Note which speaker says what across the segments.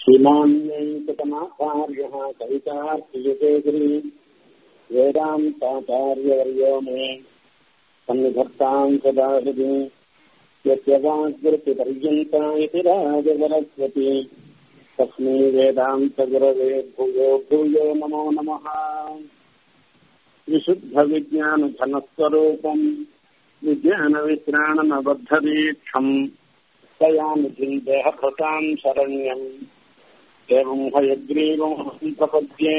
Speaker 1: श्रीमान्यैकतमाचार्यः कवितार्थियकेसरी वेदान्ताचार्यवर्यो मे सन्निधत्ताम् सदा हृदि यत्यवाग्वृत्तिपर्यन्ता इति राजसरस्वती तस्मै वेदान्तगुरवे भूयो भूयो नमो नमः विशुद्धविज्ञानधनस्वरूपम् विज्ञानवित्राणनबद्धदीक्षम् दयानिधिम् देहभृताम् शरण्यम् एवम् हयग्रीवमहम् प्रपद्ये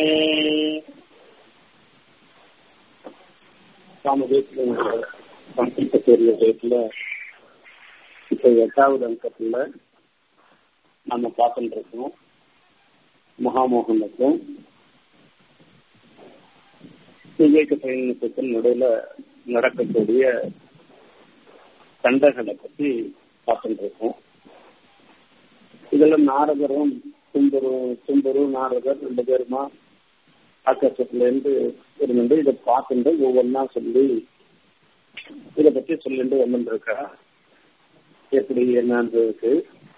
Speaker 1: சங்கீத தேர்தல இப்ப எட்டாவது அங்கத்துல நம்ம பார்த்துட்டு இருக்கோம் மகாமோகனுக்கும் விவேக சைன்யத்துக்கும் நடுவில் நடக்கக்கூடிய சண்டைகளை பத்தி பார்த்துட்டு இருக்கோம் இதுல நாரதரும் தும்பரு தும்பரு நாரதர் ரெண்டு பேருமா ஆகாசத்துல இருந்து இருந்து இதை பார்த்துட்டு ஒவ்வொன்னா சொல்லி இதை பத்தி சொல்லிட்டு வந்துருக்கா எப்படி என்னன்றதுக்கு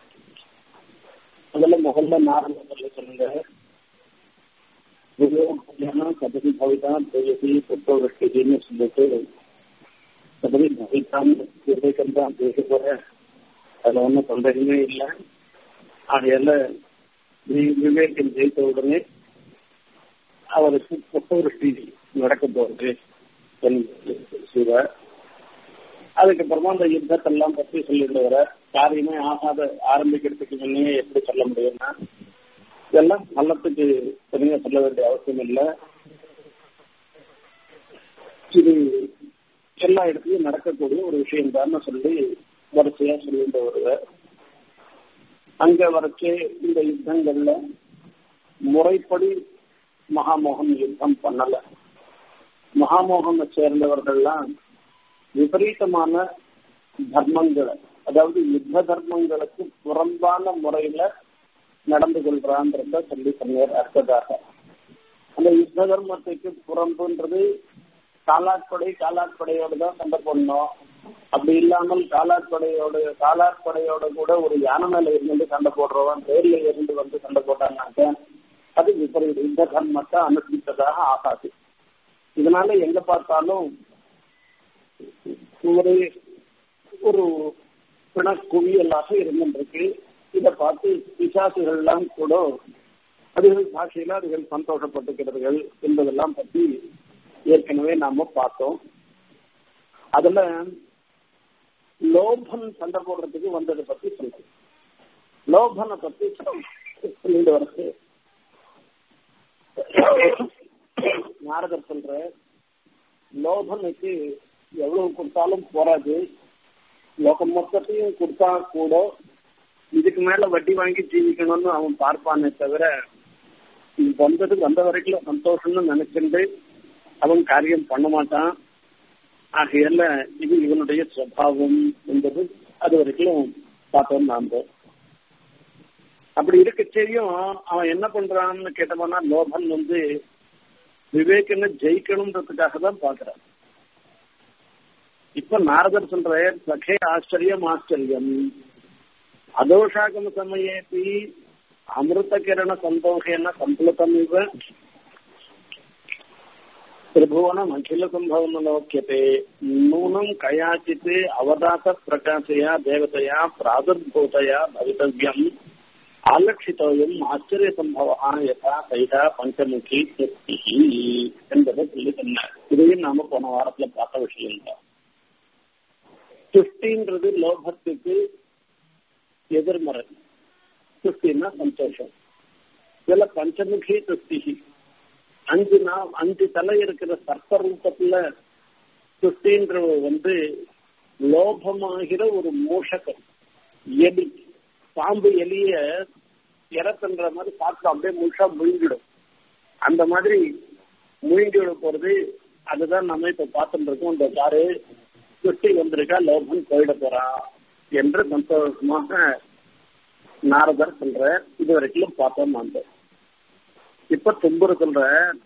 Speaker 1: முதல்ல முதல்ல நாரதர் சொல்லுங்க கபடி பவிதான் தேயசி புத்தகன்னு சொல்லிட்டு கபடி பவிதான் விவேகம் தான் பேச போற அதுல ஒன்றும் தொந்தரவுமே இல்லை அதையெல்ல விவேகம் ஜெயித்த உடனே அவருக்கு புத்தவருஷ்டி நடக்க போறது சிவ அதுக்கப்புறமா அந்த யுத்தத்தெல்லாம் பத்தி சொல்லிட்டு வர காரியமே ஆகாத ஆரம்பிக்கிறதுக்கு முன்னே எப்படி சொல்ல முடியும்னா இதெல்லாம் நல்லத்துக்கு தனியாக சொல்ல வேண்டிய அவசியம் இல்லை இது எல்லா இடத்துலயும் நடக்கக்கூடிய ஒரு விஷயம் தான் சொல்லி வரிசையா சொல்லிட்டு வருவ அங்க வரைச்சே இந்த யுத்தங்கள்ல முறைப்படி மகாமோகன் யுத்தம் பண்ணல மகாமோகனை சேர்ந்தவர்கள்லாம் விபரீதமான தர்மங்களை அதாவது யுத்த தர்மங்களுக்கு புறம்பான முறையில நடந்து கொள்றான்றத சொல்லி சொன்னார் அடுத்ததாக அந்த யுத்த தர்மத்துக்கு புறம்புன்றது காலாட்படை காலாட்படையோடு தான் சண்டை போடணும் அப்படி இல்லாமல் காலாட்படையோட காலாட்படையோட கூட ஒரு யானை மேல இருந்து சண்டை போடுறவன் பேர்ல இருந்து வந்து சண்டை போட்டாங்கன்னாக்க அது விபரீத யுத்த தர்மத்தை அனுஷ்டித்ததாக ஆகாது இதனால எங்க பார்த்தாலும் ஒரு ஒரு பிணக்குவியலாக இருந்துருக்கு இதை பார்த்து பிசாசுகள்லாம் கூட அதுகள் சாட்சியில அதுகள் சந்தோஷப்பட்டுக்கிறார்கள் என்பதெல்லாம் பத்தி ஏற்கனவே நாம பார்த்தோம் அதுல லோபன் சண்டை போடுறதுக்கு வந்ததை பத்தி சொல்றேன் லோபனை பத்தி சொல்லிட்டு வரது நாரதர் சொல்ற லோபனுக்கு எவ்வளவு கொடுத்தாலும் போறாது லோகம் மொத்தத்தையும் கொடுத்தா கூட இதுக்கு மேல வட்டி வாங்கி ஜீவிக்கணும்னு அவன் பார்ப்பானே தவிர வந்தது வந்த வரைக்கும் சந்தோஷம்னு நினைச்சிருந்து அவன் காரியம் பண்ண மாட்டான் ஆகையால இது இவனுடைய சுவாவம் என்பது அது வரைக்கும் பார்த்தோம் நாம அப்படி இருக்க செய்யும் அவன் என்ன பண்றான்னு கேட்டவனா லோபன் வந்து விவேகனை ஜெயிக்கணும்ன்றதுக்காக தான் பாக்குறான் இப்ப நாரதர் சொல்ற சகே ஆச்சரியம் ஆச்சரியம் அதோஷாகம சமயேபி அமிர்த கிரண சந்தோஷேன சம்பளத்தம் இவ திரிபுவனம் அகில சம்பவம் லோக்கியதே நூனம் கயாச்சித் அவதாச பிரகாசயா தேவதையா பிராதுர்பூதயா பவித்தவியம் ஆலட்சித்தோயம் ஆச்சரிய சம்பவா யதா சைதா பஞ்சமுகி என்பதை சொல்லி சொன்னார் இதையும் நாம போன வாரத்துல பார்த்த விஷயம் தான் துஷ்டின்றது லோகத்துக்கு எதிர்மறை துஷ்டின்னா சந்தோஷம் இதுல பஞ்சமுகி துஷ்டி அஞ்சு நாள் அஞ்சு தலை இருக்கிற சர்ப்ப ரூபத்துல துஷ்டின்ற வந்து லோபமாகிற ஒரு மூஷகம் எலி பாம்பு எலிய இறக்குன்ற மாதிரி பார்த்து அப்படியே முழுசா முழுங்கிடும் அந்த மாதிரி முழுங்கி விட போறது அதுதான் நம்ம இப்ப பார்த்துட்டு இருக்கோம் இந்த பாரு சுட்டி வந்திருக்கா லோகம் போயிட போறான் என்று சந்தோஷமாக நாரதர் சொல்ற இது வரைக்கும் பார்த்தோம் அந்த இப்ப தும்புரு சொல்ற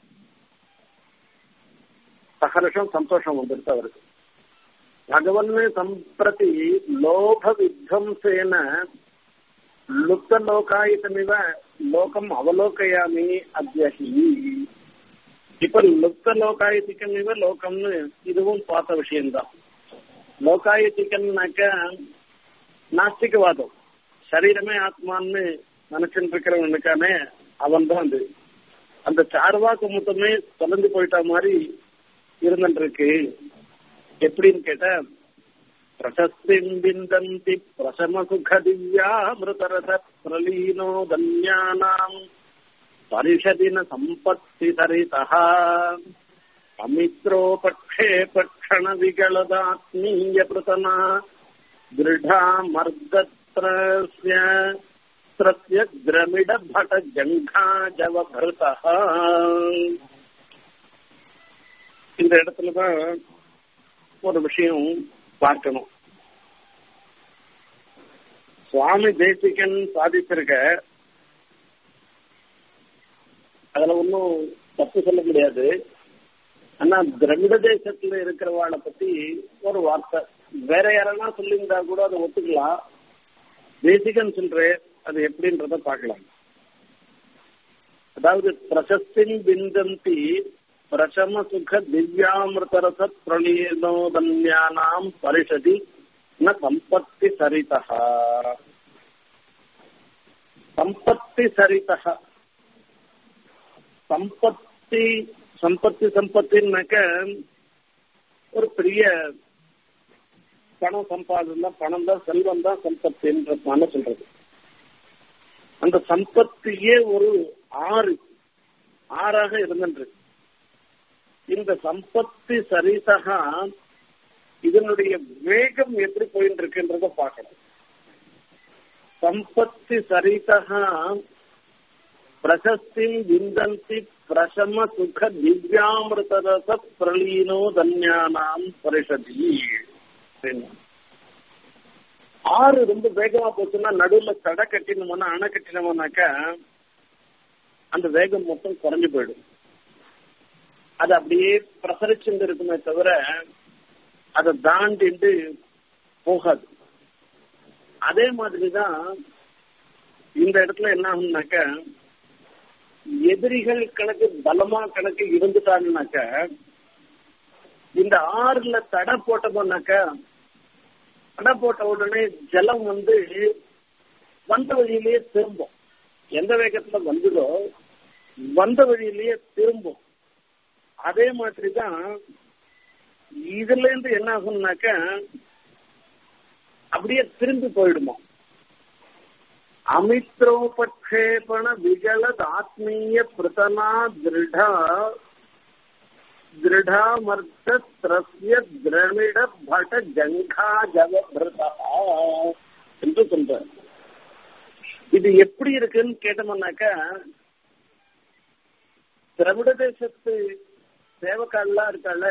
Speaker 1: சகர்ஷம் சந்தோஷம் வந்துருச்சு அவருக்கு பகவன் சம்பிரதி லோக வித்வம்சேன லுப்தலோகாயுதமிவ லோகம் அவலோகையாமி அத்தியகி இப்ப லுப்தலோகாயுதிக்கம் இவ லோகம்னு இதுவும் பார்த்த விஷயம்தான் லோகாயுதிக்கம்னாக்க நாஸ்திகவாதம் சரீரமே ஆத்மான்னு நினைச்சுட்டு இருக்கிறவனுக்கானே அவன் தான் அது அந்த சார்வாக்கு மொத்தமே தொலைஞ்சு போயிட்ட மாதிரி இருந்துருக்கு எப்படின்னு கேட்டா பிரசஸ்திம் விந்தந்தி பிரசம சுக திவ்யாமிருதரச பிரலீனோ தன்யானாம் பரிஷதின சம்பத்தி சரிதா அமித்ரோபக்ஷே பக்ஷண விகலதாத்மீய பிரதனா திருடா மர்தத்ரஸ்ய त्रस्य द्रमिड भट जङ्घा जवभृतः இந்த இடத்துலதான் ஒரு விஷயம் பார்க்கணும் சுவாமி தேசிகன் சாதிச்சிருக்க அதுல ஒன்றும் தப்பு சொல்ல முடியாது ஆனா திரமிட தேசத்துல இருக்கிறவாளை பத்தி ஒரு வார்த்தை வேற யாரென்னா சொல்லியிருந்தா கூட அதை ஒத்துக்கலாம் தேசிகன் சொல்றேன் அது எப்படின்றத பார்க்கலாம் அதாவது பிரசஸ்தின் பிந்தந்தி பிரசம சுக திவ்யாமிருதரச பிரளீனோதன்யானாம் பரிஷதி ந சம்பத்தி சரிதா சம்பத்தி சரிதா சம்பத்தி சம்பத்தி சம்பத்தின்னாக்க ஒரு பெரிய பணம் சம்பாதம் தான் பணம் தான் செல்வம் தான் சம்பத்தின்ற சொல்றது அந்த சம்பத்தியே ஒரு ஆறு ஆறாக இருந்தன்று இந்த சம்பத்தி சரிசகா இதனுடைய வேகம் எப்படி போயிட்டு இருக்குன்றத பார்க்கணும் சம்பத்தி சரிசகா பிரசஸ்தி விந்தந்தி பிரசம சுக திவ்யாமிருதரச பிரலீனோ தன்யானாம் பரிஷதி ஆறு ரொம்ப வேகமா போச்சுன்னா நடுவுல தடை கட்டினோம்னா அணை கட்டினோம்னாக்கா அந்த வேகம் மொத்தம் குறைஞ்சு போயிடும் அது அப்படியே பிரசரிச்சுட்டு இருக்குமே தவிர அதை தாண்டிட்டு போகாது அதே மாதிரிதான் இந்த இடத்துல என்ன ஆகும்னாக்க எதிரிகள் கணக்கு பலமா கணக்கு இருந்துட்டாங்கனாக்க இந்த ஆறுல தடை போட்டோம்னாக்க தடை போட்ட உடனே ஜலம் வந்து வந்த வழியிலேயே திரும்பும் எந்த வேகத்துல வந்ததோ வந்த வழியிலேயே திரும்பும் அதே மாதிரிதான் இதுல இருந்து என்ன ஆகும்னாக்க அப்படியே திரும்பி போயிடுமா அமித்ரோபக்ஷேபண விகலத் ஆத்மீய பிரதனா திருடா திருடாமர்த்திய திரமிட பட ஜங்கா ஜவபிரதா என்று சொல்ற இது எப்படி இருக்குன்னு கேட்டோம்னாக்க திராவிட தேசத்து சேவக்கால்லாம் இருக்கால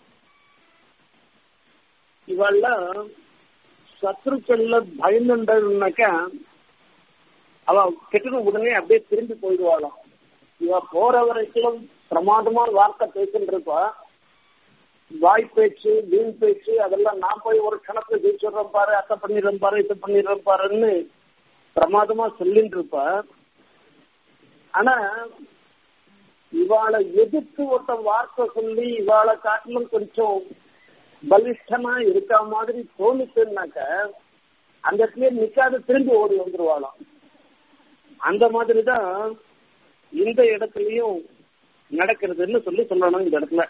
Speaker 1: இவெல்லாம் சத்ருக்கள்ல பயந்துட்டாக்க அவ கெட்டின உடனே அப்படியே திரும்பி போயிடுவாளாம் இவ போற வரைக்கும் பிரமாதமான வார்த்தை பேசிட்டு இருப்பா வாய் பேச்சு வீண் பேச்சு அதெல்லாம் நான் போய் ஒரு கணக்கு ஜெயிச்சிடுறேன் பாரு அத்தை பண்ணிடுறேன் பாரு இதை பண்ணிடுறேன் பாருன்னு பிரமாதமா சொல்லிட்டு இருப்பா ஆனா இவாளை எதிர்த்து ஒருத்த வார்த்தை சொல்லி இவாளை காட்டிலும் கொஞ்சம் பலிஷ்டமா இருக்கா மாதிரி தோணுச்சுன்னாக்க அந்த இடத்துல நிக்காத திரும்பி ஓடி வந்துருவாளாம் அந்த மாதிரிதான் இந்த இடத்துலயும் நடக்கிறதுன்னு சொல்லி சொல்லணும் இந்த இடத்துல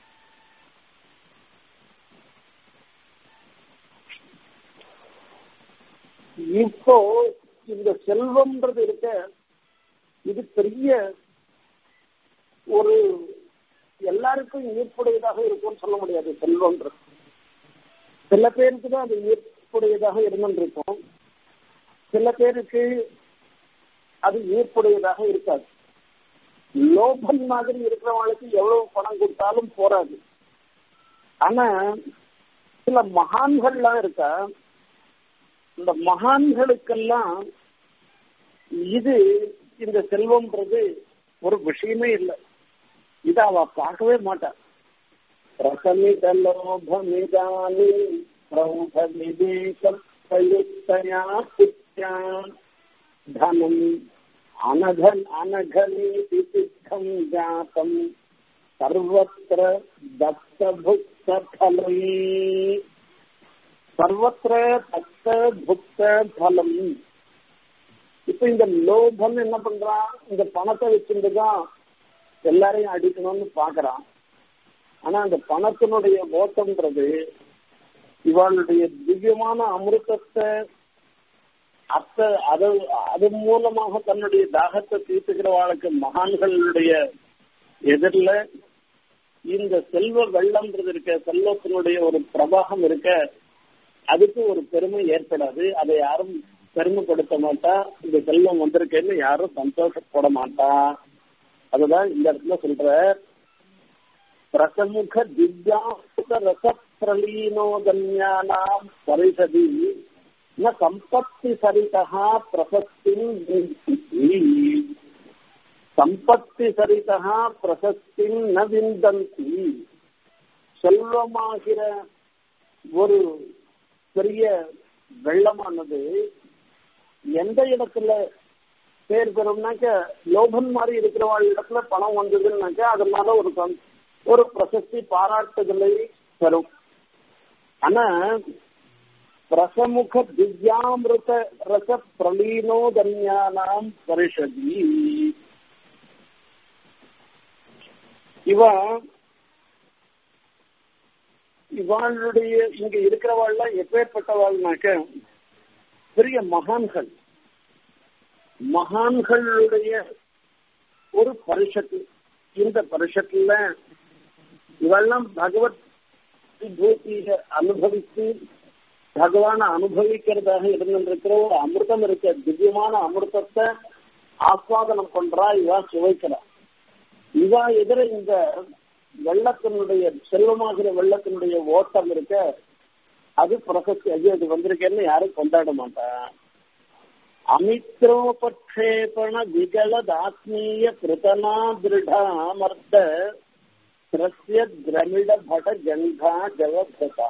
Speaker 1: இப்போ இந்த செல்வம்ன்றது இருக்க இது பெரிய ஒரு எல்லாருக்கும் ஈர்ப்புடையதாக இருக்கும்னு சொல்ல முடியாது செல்வம்ன்றது சில பேருக்கு தான் அது ஈர்ப்புடையதாக இருந்துருக்கும் சில பேருக்கு அது ஈர்ப்புடையதாக இருக்காது லோபன் மாதிரி இருக்கிறவங்களுக்கு எவ்வளவு பணம் கொடுத்தாலும் போராது ஆனா சில மகான்கள்லாம் இருக்கா இந்த மகான்களுக்கெல்லாம் இது இந்த செல்வம்ன்றது ஒரு விஷயமே இல்லை இதை அவ பார்க்கவே மாட்டான் ரசமித லோபமிதானி பிரௌಢ விவேக பிரயுக்தயா புத்தியான் தனம் அனகன் அனகனீதி சித்தம் ஜாத்தம் சர்வத்திர தத்த புக்த பலம் சர்வத்திர தத்த புக்த பலம் இப்ப இந்த லோபம் என்ன பண்றான் இந்த பணத்தை வச்சுட்டுதான் எல்லாரையும் அடிக்கணும்னு பாக்குறான் ஆனா அந்த பணத்தினுடைய ஓட்டம்ன்றது இவளுடைய திவ்யமான அமிர்தத்தை அத்த அது அது மூலமாக தன்னுடைய தாகத்தை தீர்த்துக்கிறவாளுக்கு மகான்களுடைய எதிரில் இந்த செல்வ வெள்ளம்ன்றது இருக்க செல்வத்தினுடைய ஒரு பிரவாகம் இருக்க அதுக்கு ஒரு பெருமை ஏற்படாது அதை யாரும் பெருமைப்படுத்த மாட்டா இந்த செல்வம் வந்திருக்கேன்னு யாரும் சந்தோஷப்பட மாட்டா அதுதான் இந்த இடத்துல சொல்ற பிரசமுக திவ்யாசுத ரச பிரலீனோதன்யானாம் பரிசதி ந சம்பத்தி சரிதா பிரசஸ்தி சம்பத்தி சரிதா பிரசஸ்தி ந விந்தந்தி செல்வமாகிற ஒரு பெரிய வெள்ளமானது எந்த இடத்துல பேர் பெறும்னாக்க லோபன் மாதிரி இருக்கிறவாள் இடத்துல பணம் வந்ததுன்னாக்க அதனால ஒரு ஒரு பிரசஸ்தி பாராட்டுதலை பெறும் ஆனா பிரசமுக திவ்யாமிருத ரச பிரலீனோதன்யானாம் பரிஷதி இவ இவாளுடைய இங்க இருக்கிறவாள்லாம் எப்பேற்பட்டவாள்னாக்க பெரிய மகான்கள் மகான்களுடைய ஒரு பரிஷத்து இந்த பரிஷத்துல இவெல்லாம் பகவத் விபூதியை அனுபவித்து பகவான அனுபவிக்கிறதாக இருந்திருக்கிற ஒரு அமிர்தம் இருக்க திவ்யமான அமிர்தத்தை ஆஸ்வாதனம் பண்றா இவா சுவைக்கிறா இவா எதிர இந்த வெள்ளத்தினுடைய செல்வமாகிற வெள்ளத்தினுடைய ஓட்டம் இருக்க அது பிரசக்தி ஐயோ இது வந்திருக்கேன்னு யாரும் கொண்டாட மாட்டா அமித்ரோபக்ஷேபண விகலதாத்மீய கிருதனா திருடாமர்த்த திரஸ்ய திரமிட பட ஜங்கா ஜவதா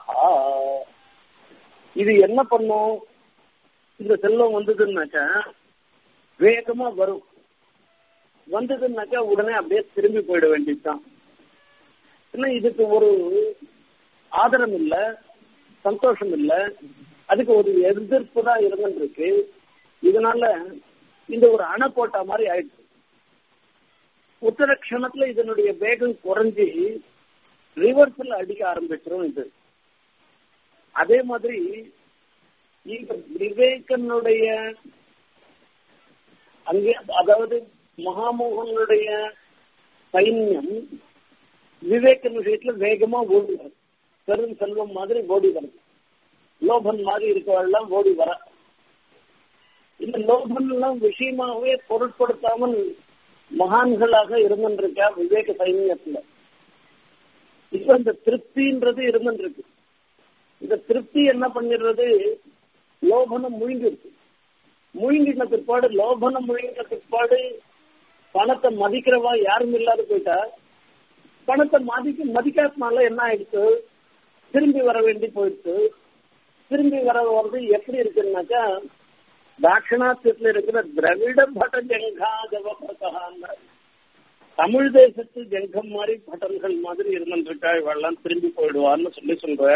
Speaker 1: இது என்ன பண்ணும் இந்த செல்வம் வந்ததுன்னாக்கா வேகமா வரும் வந்ததுன்னாக்கா உடனே அப்படியே திரும்பி போயிட வேண்டியதுதான் ஏன்னா இதுக்கு ஒரு ஆதரம் இல்ல சந்தோஷம் இல்ல அதுக்கு ஒரு எதிர்ப்பு தான் இருந்துருக்கு இதனால இந்த ஒரு அணை போட்ட மாதிரி ஆயிடுச்சு உத்தர கஷணத்துல இதனுடைய வேகம் குறைஞ்சி ரிவர்ஸ்ல அடிக்க ஆரம்பிச்சிடும் இது அதே மாதிரி இந்த விவேகனுடைய அங்கே அதாவது மகாமோகனுடைய சைன்யம் விவேகன் விஷயத்துல வேகமா ஓடி வரும் பெரும் செல்வம் மாதிரி ஓடி வரும் லோபன் மாதிரி இருக்கவெல்லாம் ஓடி வர இந்த லோபன் எல்லாம் விஷயமாகவே பொருட்படுத்தாமல் மகான்களாக இருந்துருக்கா விவேக சைன்யத்துல இப்ப இந்த திருப்தின்றது இருந்துருக்கு இந்த திருப்தி என்ன பண்ணிடுறது லோபனம் முழுங்கிருக்கு முழுங்கின பிற்பாடு லோபனம் முழுங்கின பிற்பாடு பணத்தை மதிக்கிறவா யாரும் இல்லாத போயிட்டா பணத்தை மதிக்க மதிக்காதனால என்ன ஆயிடுச்சு திரும்பி வர வேண்டி போயிடுச்சு திரும்பி வர வந்து எப்படி இருக்குன்னாக்கா தாட்சிணாத்தியத்துல இருக்கிற திரவிட பட ஜங்கா ஜவபகான்னு தமிழ் தேசத்து ஜங்கம் மாதிரி பட்டன்கள் மாதிரி இருந்துருக்கா இவெல்லாம் திரும்பி போயிடுவான்னு சொல்லி சொல்ற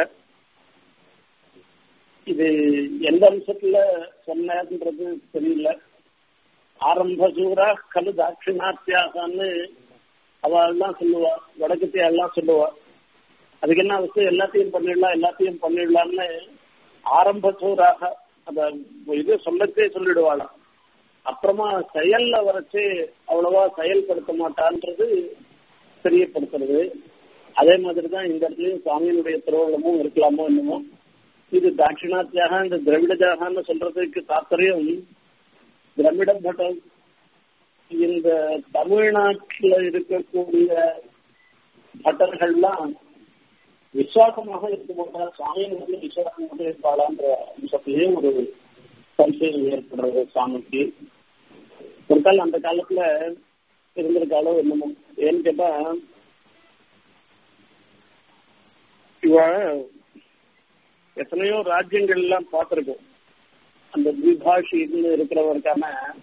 Speaker 1: இது எந்த அம்சத்துல சொன்னதுன்றது தெரியல ஆரம்ப சூரா கலு தாட்சிணாத்தியாகான்னு அவெல்லாம் சொல்லுவா வடக்கத்தைய எல்லாம் சொல்லுவா அதுக்கு என்ன அவசியம் எல்லாத்தையும் பண்ணிடலாம் எல்லாத்தையும் பண்ணிடலாம்னு ஆரம்ப சூறாக அத இது சொல்லத்தே சொல்லிடுவாளாம் அப்புறமா செயல்ல வரைச்சு அவ்வளவா செயல்படுத்த மாட்டான்றது தெரியப்படுத்துறது அதே மாதிரிதான் இந்த இடத்துலயும் சுவாமியினுடைய திருவள்ளமும் இருக்கலாமோ என்னமோ இது தாட்சிணாத்தியாக இந்த திரவிடஜாகான்னு சொல்றதுக்கு தாத்பரியம் திரவிட பட்டம் இந்த தமிழ்நாட்டில் இருக்கக்கூடிய பட்டர்கள்லாம் விசுவாசமாக இருக்க மாட்டா சுவாமியின் வந்து விசுவாசமாக இருப்பாளான்ற அம்சத்திலேயே ஒரு சம்சயம் ஏற்படுறது சுவாமிக்கு ஒரு கால் அந்த காலத்துல இருந்திருக்காளோ என்னமோ ஏன்னு கேட்டா இவ எத்தனையோ ராஜ்யங்கள் எல்லாம் பார்த்திருக்கோம் அந்த திபாஷின்னு இருக்கிறவருக்கான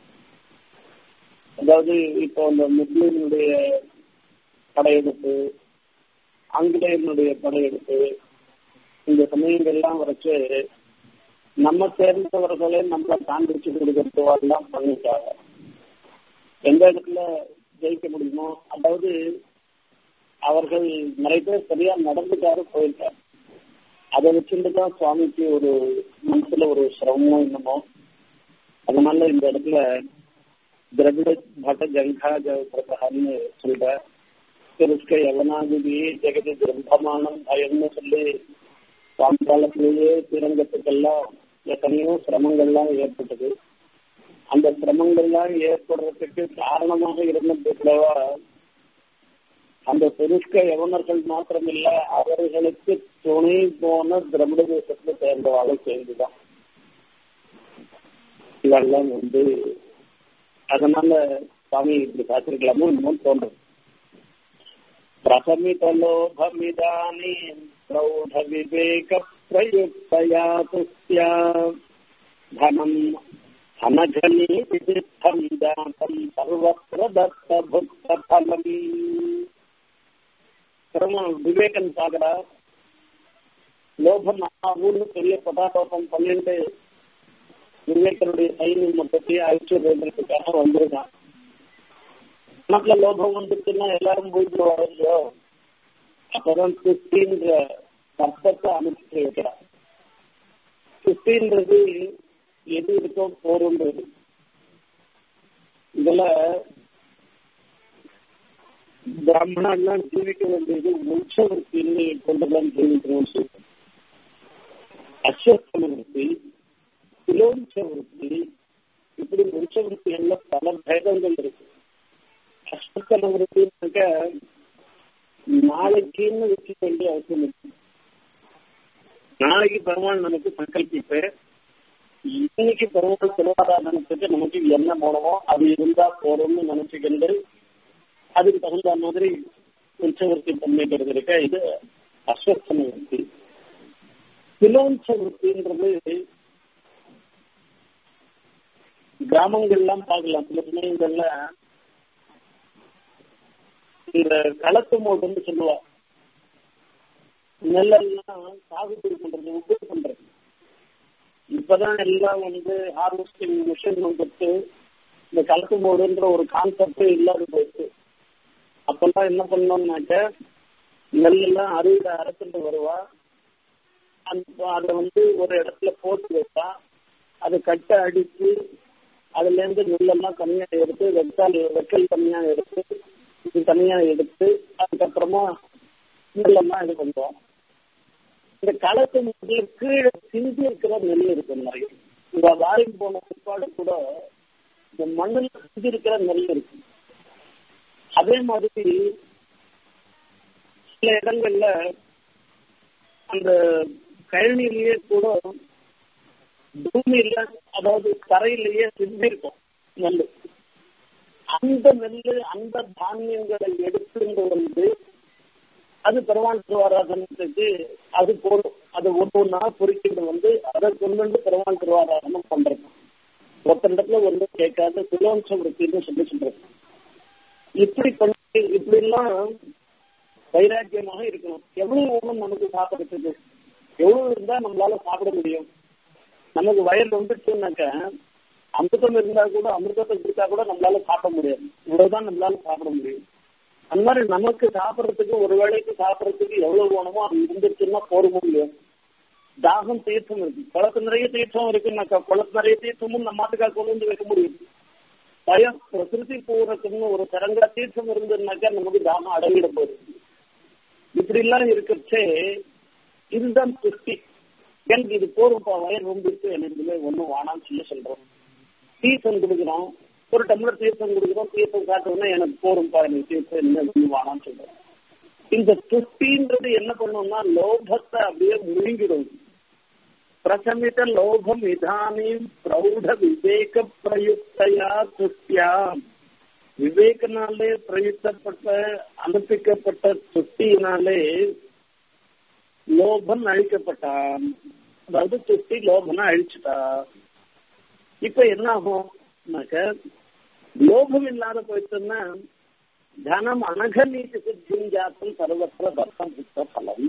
Speaker 1: அதாவது இப்போ அந்த முஸ்லீம்களுடைய படையெடுப்பு ஆங்கிலேயனுடைய படையெடுப்பு இந்த சமயங்கள்லாம் வரைச்சு நம்ம சேர்ந்தவர்களே நம்மளை காண்பிச்சு கொடுக்கறதோ எல்லாம் பண்ணிட்டாங்க எந்த இடத்துல ஜெயிக்க முடியுமோ அதாவது அவர்கள் நிறைய பேர் சரியா நடந்துக்காரு போயிருக்காரு அதை வச்சுட்டு தான் சுவாமிக்கு ஒரு மனசுல ஒரு சிரமம் என்னமோ அதனால இந்த இடத்துல திரவிட பட்ட ஜங்கா ஜபன்னு சொல்ற திருஷ்க யவனாதிபி ஜெகதி பிரம்மமானம் பயம்னு சொல்லி சுவாமி காலத்திலேயே திரங்கத்துக்கெல்லாம் எத்தனையோ சிரமங்கள்லாம் ஏற்பட்டது அந்த சிரமங்கள்லாம் ஏற்படுறதுக்கு காரணமாக இருந்தது கூடவா அந்த பெருஷ்க யவனர்கள் மாத்திரமில்ல அவர்களுக்கு துணை போன திரவிட தேசத்துல சேர்ந்தவாளை சேர்ந்துதான் இதெல்லாம் வந்து அதனால சுவாமி இப்படி பார்த்திருக்கலாமோ இன்னும் தோன்றும் பிரசமிதலோபமிதானே பிரௌಢ விவேக பிரயுக்தயா துஸ்யா தனம் அனகனி விதித்தம் ஜாதம் சர்வத்திர தத்த புத்த பலம் விவேகன் பாக்குறா லோபம் ஊர்னு பெரிய பதாட்டோப்பம் பண்ணிட்டு விவேகனுடைய சைன்யம் மொத்தத்தையும் அழிச்சுடுறதுக்காக வந்திருக்கான் மனசுல லோபம் வந்துச்சுன்னா எல்லாரும் போயிட்டு இல்லையோ அப்பதான் சிருஷ்டின்ற சர்ப்பத்தை அமைச்சு வைக்கிறார் சிருஷ்டின்றது எது இருக்கோ போருன்றது இதுல பிராமணர்லாம் ஜீவிக்க வேண்டியது உற்சவத்தின்னு கொண்டுதான் ஜீவிக்கணும்னு சொல்றோம் அஸ்வத்தம விருத்தி திலோஞ்ச விருத்தி இப்படி உற்சவத்தி எல்லாம் பல பேதங்கள் இருக்கு அஸ்வத்தம விருத்தினாக்க நாளைக்குன்னு வச்சுக்க வேண்டிய அவசியம் இருக்கு நாளைக்கு பெருமாள் நமக்கு சங்கல்பிப்பு இன்னைக்கு பெருமாள் திருவாராதனத்துக்கு நமக்கு என்ன போனமோ அது இருந்தா போறோம்னு நினைச்சுக்கிண்டு அதுக்கு தகுந்த மாதிரி உற்சவர்த்தி பண்ணிக்கிறது இருக்க இது அஸ்வஸ்தன விருத்தி சிலோஞ்ச விற்பின்றது கிராமங்கள்லாம் பார்க்கலாம் சில சமயங்கள்ல இந்த களத்து மோடுன்னு சொல்லுவா நெல்லெல்லாம் சாகுபடி பண்றது உப்பு பண்றது இப்பதான் எல்லாம் வந்து ஹார்வெஸ்டிங் மிஷின் வந்துட்டு இந்த களத்து மோடுன்ற ஒரு கான்செப்ட் இல்லாத போயிடுச்சு அப்பெல்லாம் என்ன பண்ணோம்னாக்க நெல்லெல்லாம் அறுவடை அரைச்சிட்டு வருவா அந்த அதை வந்து ஒரு இடத்துல போட்டு வைப்பா அதை கட்டை அடிச்சு அதுல இருந்து நெல்லெல்லாம் தனியா எடுத்து வெக்கால் வெக்கல் தனியா எடுத்து இது தனியா எடுத்து அதுக்கப்புறமா நெல்லெல்லாம் இது பண்ணுவோம் இந்த களத்து முதல்ல கீழே சிந்தி இருக்கிற நெல் இருக்கு நிறைய இந்த வாரி போன பிற்பாடு கூட இந்த மண்ணில் சிந்தி இருக்கிற நெல் இருக்கு அதே மாதிரி சில இடங்கள்ல அந்த கழனிலேயே கூட பூமியில அதாவது தரையிலேயே சிந்திருக்கும் நெல் அந்த நெல் அந்த தானியங்களை எடுத்துட்டு வந்து அது பெருமாள் திருவாராதனத்துக்கு அது போடும் அது ஒன்று ஒன்றா பொறிக்கிட்டு வந்து அதை கொண்டு வந்து பெருமாள் திருவாராதனம் பண்றது ஒருத்தண்டத்துல ஒன்று கேட்காத குலவம்சம் விருத்தின்னு சொல்லி சொல்றது இப்படி பண்ணி இப்படி எல்லாம் வைராக்கியமாக இருக்கணும் எவ்வளவு ஒண்ணும் நமக்கு சாப்பிடுறதுக்கு எவ்வளவு இருந்தா நம்மளால சாப்பிட முடியும் நமக்கு வயல் வந்துச்சுன்னாக்க அமிர்தம் இருந்தா கூட அமிர்தத்தை கொடுத்தா கூட நம்மளால சாப்பிட முடியாது இவ்வளவுதான் நம்மளால சாப்பிட முடியும் அந்த மாதிரி நமக்கு சாப்பிடறதுக்கு ஒரு வேளைக்கு சாப்பிடறதுக்கு எவ்வளவு வேணுமோ அது இருந்துச்சுன்னா போருமோ இல்லையோ தாகம் தீர்த்தம் இருக்கு குளத்து நிறைய தீர்த்தம் இருக்குன்னாக்கா குளத்து நிறைய தீர்த்தமும் நம்ம மாட்டுக்காக கொண்டு வந்து வைக்க முடியும் பயம் பிரகிருதி பூரத்துன்னு ஒரு தரங்கா தீர்த்தம் இருந்ததுனாக்கா நமக்கு தாகம் அடங்கிட போகுது இப்படி எல்லாம் இருக்கிறச்சே இதுதான் திருஷ்டி எனக்கு இது போரும்ப்பா வயர் ரொம்ப இருக்கு எனக்கு ஒன்றும் வானான்னு சொல்லி சொல்றோம் தீர்த்தம் கொடுக்குறோம் ஒரு டம்ளர் தீர்த்தம் கொடுக்குறோம் தீர்த்தம் காட்டணும்னா எனக்கு போரும்ப்பா எனக்கு தீர்த்தம் என்ன ஒன்றும் வானான்னு சொல்றோம் இந்த துஷ்டின்றது என்ன பண்ணும்னா லோபத்தை அப்படியே முழுங்கிடும் பிரசமித லோகம் இதானியும் பிரௌಢ விவேக பிரயுக்தையா துஷ்டியா விவேகனாலே பிரயுக்தப்பட்ட அனுப்பிக்கப்பட்ட துஷ்டியினாலே லோபன் அழிக்கப்பட்டான் அதாவது துஷ்டி லோபனை அழிச்சுட்டா இப்ப என்ன ஆகும்னாக்க லோபம் இல்லாத போயிட்டுன்னா தனம் அனகநீதி சித்தியும் ஜாத்தம் சர்வத்திர தர்த்தம் புத்த பலம்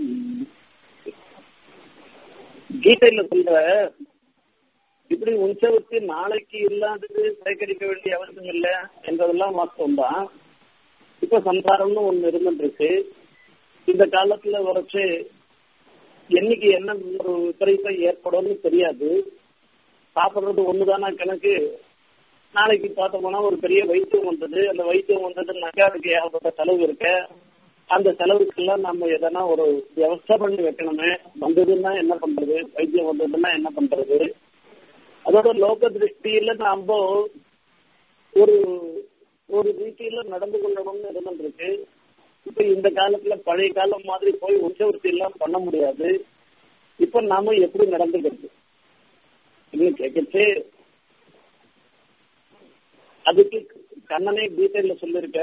Speaker 1: கீதையில சொல்ற இப்படி உஞ்சவத்தி நாளைக்கு இல்லாதது சேகரிக்க வேண்டிய அவசியம் இல்ல என்றதெல்லாம் வாஸ்தவம் தான் இப்ப சம்சாரம்னு ஒண்ணு இருந்துட்டு இருக்கு இந்த காலத்துல வரைச்சு என்னைக்கு என்ன ஒரு விபரீதம் ஏற்படும்னு தெரியாது சாப்பிடுறது ஒண்ணுதானா கணக்கு நாளைக்கு பார்த்தோம்னா ஒரு பெரிய வைத்தியம் வந்தது அந்த வைத்தியம் வந்ததுன்னாக்கா அதுக்கு ஏகப்பட்ட செலவு இருக்க அந்த செலவுக்கெல்லாம் நம்ம எதனா ஒரு வியவஸ்தை பண்ணி வைக்கணுமே வந்ததுன்னா என்ன பண்றது வைத்தியம் வந்ததுன்னா என்ன பண்றது அதோட லோக திருஷ்டியில நாம ஒரு ஒரு ரீதியில நடந்து கொள்ளணும்னு இருந்துருக்கு இப்ப இந்த காலத்துல பழைய காலம் மாதிரி போய் உற்சவர்த்தி எல்லாம் பண்ண முடியாது இப்ப நாம எப்படி நடந்துக்கிறது இன்னும் கேட்கச்சு அதுக்கு கண்ணனே கீதையில சொல்லிருக்க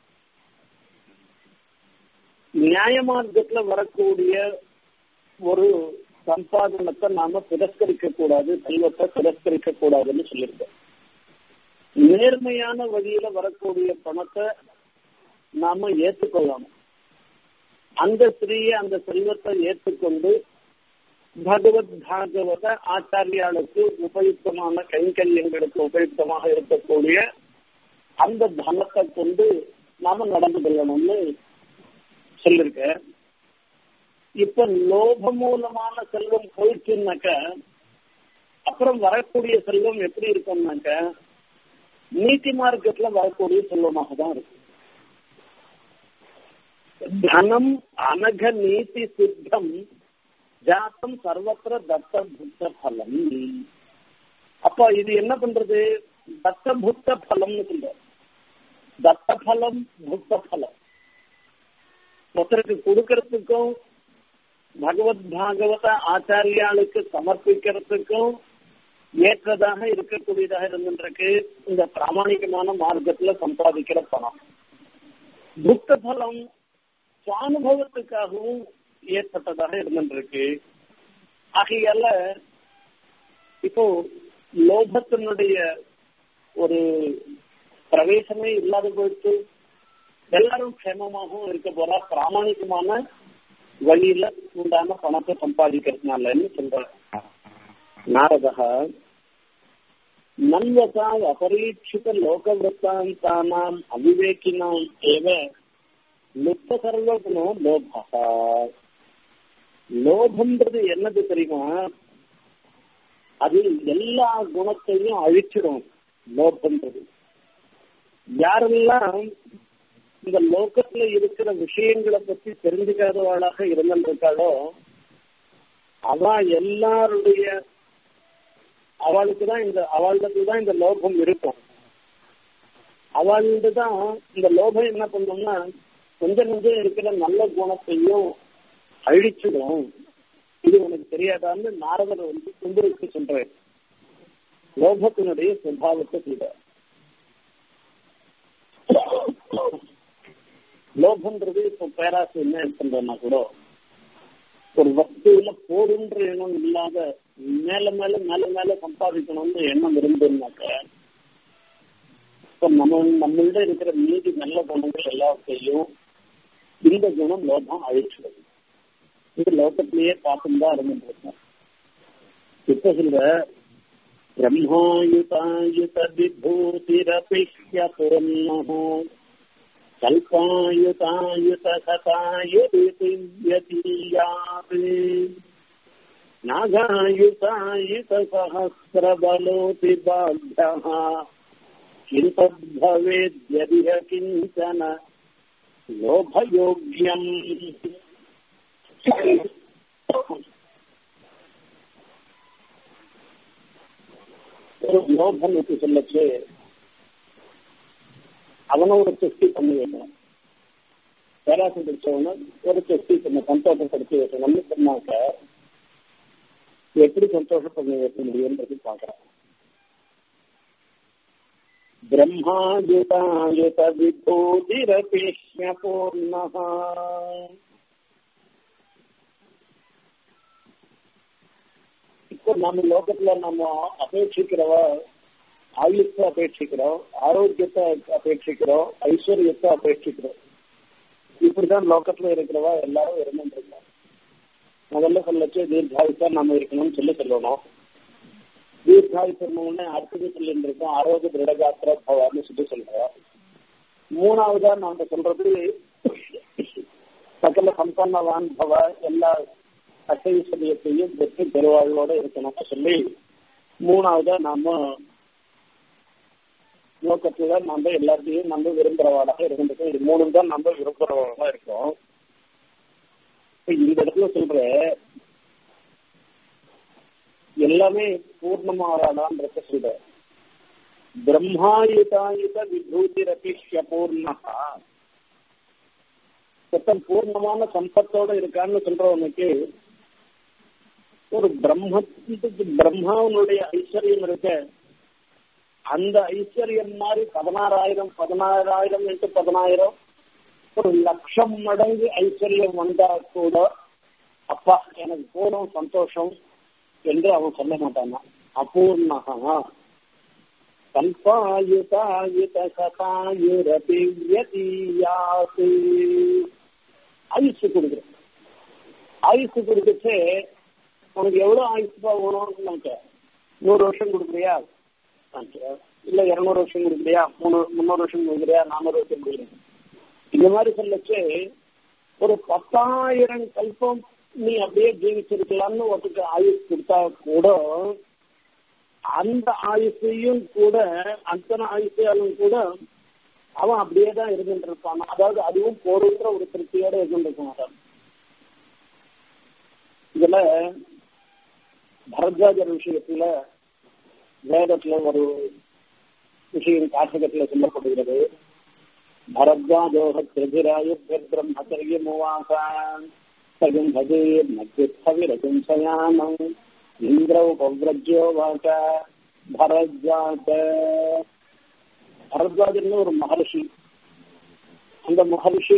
Speaker 1: நியாய மார்க்கத்துல வரக்கூடிய ஒரு சம்பாதனத்தை நாம திரஸ்கரிக்க கூடாது செல்வத்தை திரஸ்கரிக்க கூடாதுன்னு சொல்லியிருக்கோம் நேர்மையான வழியில வரக்கூடிய பணத்தை நாம ஏற்றுக்கொள்ளணும் அந்த ஸ்திரீயை அந்த செல்வத்தை ஏற்றுக்கொண்டு பகவத் பாகவத ஆச்சாரியாளுக்கு உபயுக்தமான கைங்கரியங்களுக்கு உபயுக்தமாக இருக்கக்கூடிய அந்த தனத்தை கொண்டு நாம நடந்து கொள்ளணும்னு சொல்லிருக்க இப்ப லோப மூலமான செல்வம் போயிடுச்சுனாக்க அப்புறம் வரக்கூடிய செல்வம் எப்படி இருக்கும்னாக்க நீதி மார்க்கத்துல வரக்கூடிய செல்வமாக தான் இருக்கும் தனம் அனக நீதி சித்தம் ஜாத்தம் சர்வத்திர தத்த புத்த பலம் அப்ப இது என்ன பண்றது தத்த புத்த பலம்னு சொல்ற தத்த பலம் புத்த பலம் ஒருத்தருக்கு கொடுக்கறதுக்கும் பகவத் பாகவத ஆச்சாரியாளுக்கு சமர்ப்பிக்கிறதுக்கும் ஏற்றதாக இருக்கக்கூடியதாக இருந்துருக்கு இந்த பிராமணிகமான மார்க்கத்துல சம்பாதிக்கிற பணம் புத்த பலம் சுவானுபவத்துக்காகவும் ஏற்பட்டதாக இருந்துருக்கு ஆகையால இப்போ லோபத்தினுடைய ஒரு பிரவேசமே இல்லாத போயிட்டு எல்லாரும் க்ஷேமமாகவும் இருக்க போறா பிராமணிகமான வழியில உண்டான பணத்தை சம்பாதிக்கிறதுனாலன்னு சொல்ற நாரதா நன்வசா அபரீட்சித லோகவృత్తాంతానాం அவிவேகினாம் ஏவ லுப்த சர்வகுணோ லோபா லோபம்ன்றது என்னது தெரியுமா அது எல்லா குணத்தையும் அழிச்சிடும் லோபம்ன்றது யாரெல்லாம் இந்த லோகத்துல இருக்கிற விஷயங்களை பத்தி தெரிஞ்சுக்காதவாளாக இருந்திருக்காளோ அவ எல்லாருடைய அவளுக்கு தான் இந்த அவளுக்கு தான் இந்த லோகம் இருக்கும் அவள்கிட்ட தான் இந்த லோகம் என்ன பண்ணோம்னா கொஞ்சம் கொஞ்சம் இருக்கிற நல்ல குணத்தையும் அழிச்சிடும் இது உனக்கு தெரியாதான்னு நாரதர் வந்து கும்பருக்கு சொல்றாரு லோகத்தினுடைய சுபாவத்தை சொல்ற லோகம்ன்றது இப்போ பேராசை என்ன பண்றோம்னா கூட ஒரு வஸ்துவில போடுன்ற எண்ணம் இல்லாத மேல மேல மேல மேல சம்பாதிக்கணும்னு எண்ணம் இருந்ததுனாக்க இப்ப நம்ம நம்மள்ட இருக்கிற மீதி நல்ல குணங்கள் எல்லாத்தையும் இந்த குணம் லோகம் அழிச்சிடுது இது லோகத்திலேயே பார்த்துதான் இருந்துட்டு இப்ப சொல்ற பிரம்மாயுதாயுத விபூதிரபிஷ்ய பூர்ணோ கல்பாயுதாயுத சதாயுதீயாத் நாகாயுதாயுத சஹசிரபலோதி பாத்தியः किं तद्भवेद्यदिह किञ्चन लोभयोग्यम् ஒரு லோபம் என்று சொல்லச்சு அவனை ஒரு சிருஷ்டி பண்ணி வைக்கணும் பேராசம் பிடிச்சவன ஒரு சிருஷ்டி பண்ண சந்தோஷப்படுத்தி வைக்கணும்னு சொன்னாக்க எப்படி சந்தோஷம் பண்ணி வைக்க முடியும்ன்றது பாக்குறேன் ब्रह्मायुतायुत विभूतिरपीष्यपूर्णः இப்போ நம்ம லோகத்துல நம்ம அபேட்சிக்கிறவ ஆயுஷத்தை அபேட்சிக்கிறோம் ஆரோக்கியத்தை அபேட்சிக்கிறோம் ஐஸ்வர்யத்தை அபேட்சிக்கிறோம் இப்படிதான் லோக்கத்துல இருக்கிறவா எல்லாரும் இருந்துட்டு இருக்கோம் முதல்ல சொல்லச்சு தீர்காயுசா நம்ம இருக்கணும்னு சொல்லி சொல்லணும் தீர்காயுசு உடனே அடுத்தது சொல்லிட்டு இருக்கோம் ஆரோக்கிய திருடகாத்திர பவான்னு சொல்லி சொல்றோம் மூணாவதா நாம சொல்றது சகல சம்பன்னவான் பவ எல்லா அசைசரியத்தையும் வெற்றி பெருவாழ்வோட இருக்கணும்னு சொல்லி மூணாவதா நாம நோக்கத்துல நம்ம எல்லாத்தையும் நம்ம விரும்புறவாளாக இருக்கின்றது இது மூணு தான் நம்ம விரும்புறவாளா இருக்கோம் இந்த இடத்துல சொல்ற எல்லாமே பூர்ணமாகலான்றத சொல்ற பிரம்மாயுதாயுத விபூதி ரபிஷ்யபூர்ணா மொத்தம் பூர்ணமான சம்பத்தோட இருக்கான்னு சொல்றவனுக்கு ஒரு பிரம்மத்துக்கு பிரம்மாவனுடைய ஐஸ்வர்யம் இருக்க அந்த ஐஸ்வர்யம் மாதிரி பதினாறாயிரம் பதினாறாயிரம் இன்ட்டு பதினாயிரம் ஒரு லட்சம் மடங்கு ஐஸ்வர்யம் வந்தா கூட அப்பா எனக்கு போதும் சந்தோஷம் என்று அவன் சொல்ல மாட்டானா அபூர்ணகா கல்பாயுதாயுத சதாயுரபிவியதீயாசு ஆயுசு கொடுக்குறேன் ஆயுசு கொடுத்துட்டு உனக்கு எவ்வளவு ஆயுசுப்பா வேணும்னு நினைக்க நூறு வருஷம் கொடுக்குறியா இல்ல இருநூறு வருஷம் கொடுக்குறியா மூணு முன்னூறு வருஷம் கொடுக்குறியா நானூறு வருஷம் கொடுக்குறேன் இந்த மாதிரி சொல்லச்சு ஒரு பத்தாயிரம் கல்பம் நீ அப்படியே ஜீவிச்சிருக்கலாம்னு ஒருத்தருக்கு ஆயுஷ் கொடுத்தா கூட அந்த ஆயுஷையும் கூட அத்தனை ஆயுஷையாலும் கூட அவன் அப்படியே தான் இருந்துட்டு இருப்பான் அதாவது அதுவும் போருன்ற ஒரு திருப்தியோட இருந்துட்டு இருக்க மாட்டான் இதுல பரத்வாஜர் விஷயத்துல வேதத்துல ஒரு விஷயம் காசகத்துல சொல்லப்படுகிறது பரத்வாஜோக திரிராயுர் பிரம்மச்சரிய முவாசான் சகம் பஜீர் நத்தியவிரஜம் சயானம் இந்திர உபவ்ரஜ்யோ வாச பரத்வாஜ பரத்வாஜர்னு ஒரு மகர்ஷி அந்த மகர்ஷி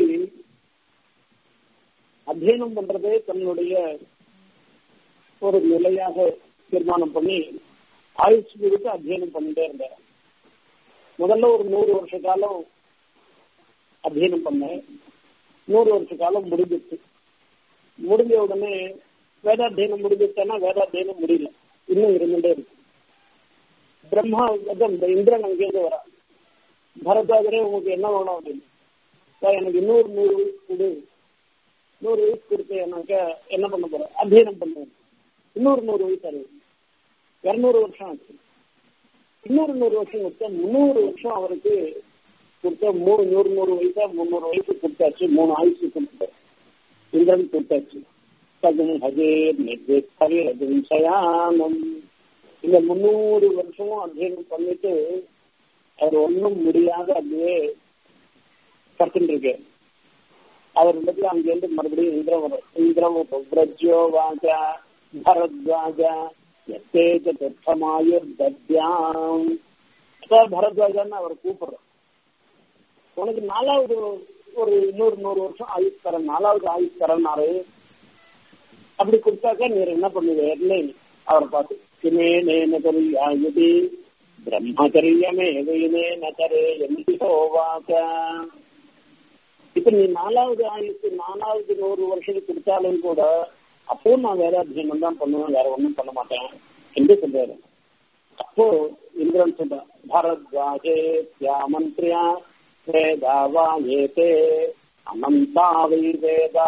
Speaker 1: அத்தியனம் பண்றதே தன்னுடைய ஒரு நிலையாக தீர்மானம் பண்ணி ஆயுஷ் கொடுத்து அத்தியனம் பண்ணிட்டே இருந்தார் முதல்ல ஒரு நூறு வருஷ காலம் அத்தியனம் பண்ணேன் நூறு வருஷ காலம் முடிஞ்சிச்சு முடிஞ்ச உடனே வேதாத்தியனம் முடிஞ்சிச்சேன்னா வேதாத்தியனம் முடியல இன்னும் இருந்துட்டே இருக்கு பிரம்மா இந்த இந்திரன் அங்கேருந்து வரா பரதாஜரே உங்களுக்கு என்ன வேணும் அப்படின்னு எனக்கு இன்னொரு நூறு வயசு கொடு நூறு வயசு கொடுத்து எனக்கு என்ன பண்ண போறேன் அத்தியனம் பண்ணுவேன் இன்னொரு நூறு வயசு அறிவு இருநூறு வருஷம் ஆச்சு இன்னொரு நூறு வருஷம் கொடுத்தா முந்நூறு வருஷம் அவருக்கு கொடுத்தா மூணு நூறு நூறு வயசா முந்நூறு வயசு கொடுத்தாச்சு மூணு ஆயுசு கொடுத்தாரு இந்திரன் கொடுத்தாச்சு சகம் ஹஜே நிர்வேத் சயானம் இந்த முந்நூறு வருஷமும் அத்தியனம் பண்ணிட்டு அவர் ஒன்றும் முடியாத அப்படியே கத்துட்டு இருக்கு அவர் இடத்துல அங்கிருந்து மறுபடியும் இந்திரம் வரும் இந்திரம் பிரஜ்யோ வாஜா பரத்வாஜா எத்தேஜ தத்தமாயுர் தத்யாம் பரத்வாஜான்னு அவர் கூப்பிடுறோம் உனக்கு நாலாவது ஒரு இன்னொரு நூறு வருஷம் ஆயுஷ் தரேன் நாலாவது ஆயுஷ் தரேன்னாரு அப்படி கொடுத்தாக்கா நீர் என்ன பண்ணுவீர்னு அவரை பார்த்து கிமே நேன கரியாயுதி பிரம்மச்சரியமே எதையுமே நகரே என்று ஹோவாக்க இப்ப நீ நாலாவது ஆயுஷு நாலாவது நூறு வருஷம் கொடுத்தாலும் கூட அப்போ நான் வேதாத்தியனம் தான் பண்ணுவேன் வேற ஒன்றும் பண்ண மாட்டேன் என்று சொல்றாரு அப்போ இந்திரன் சொல்றான் பரத்வாஜே தியாமந்திரியா வேதாவா ஏதே அனந்தாவை வேதா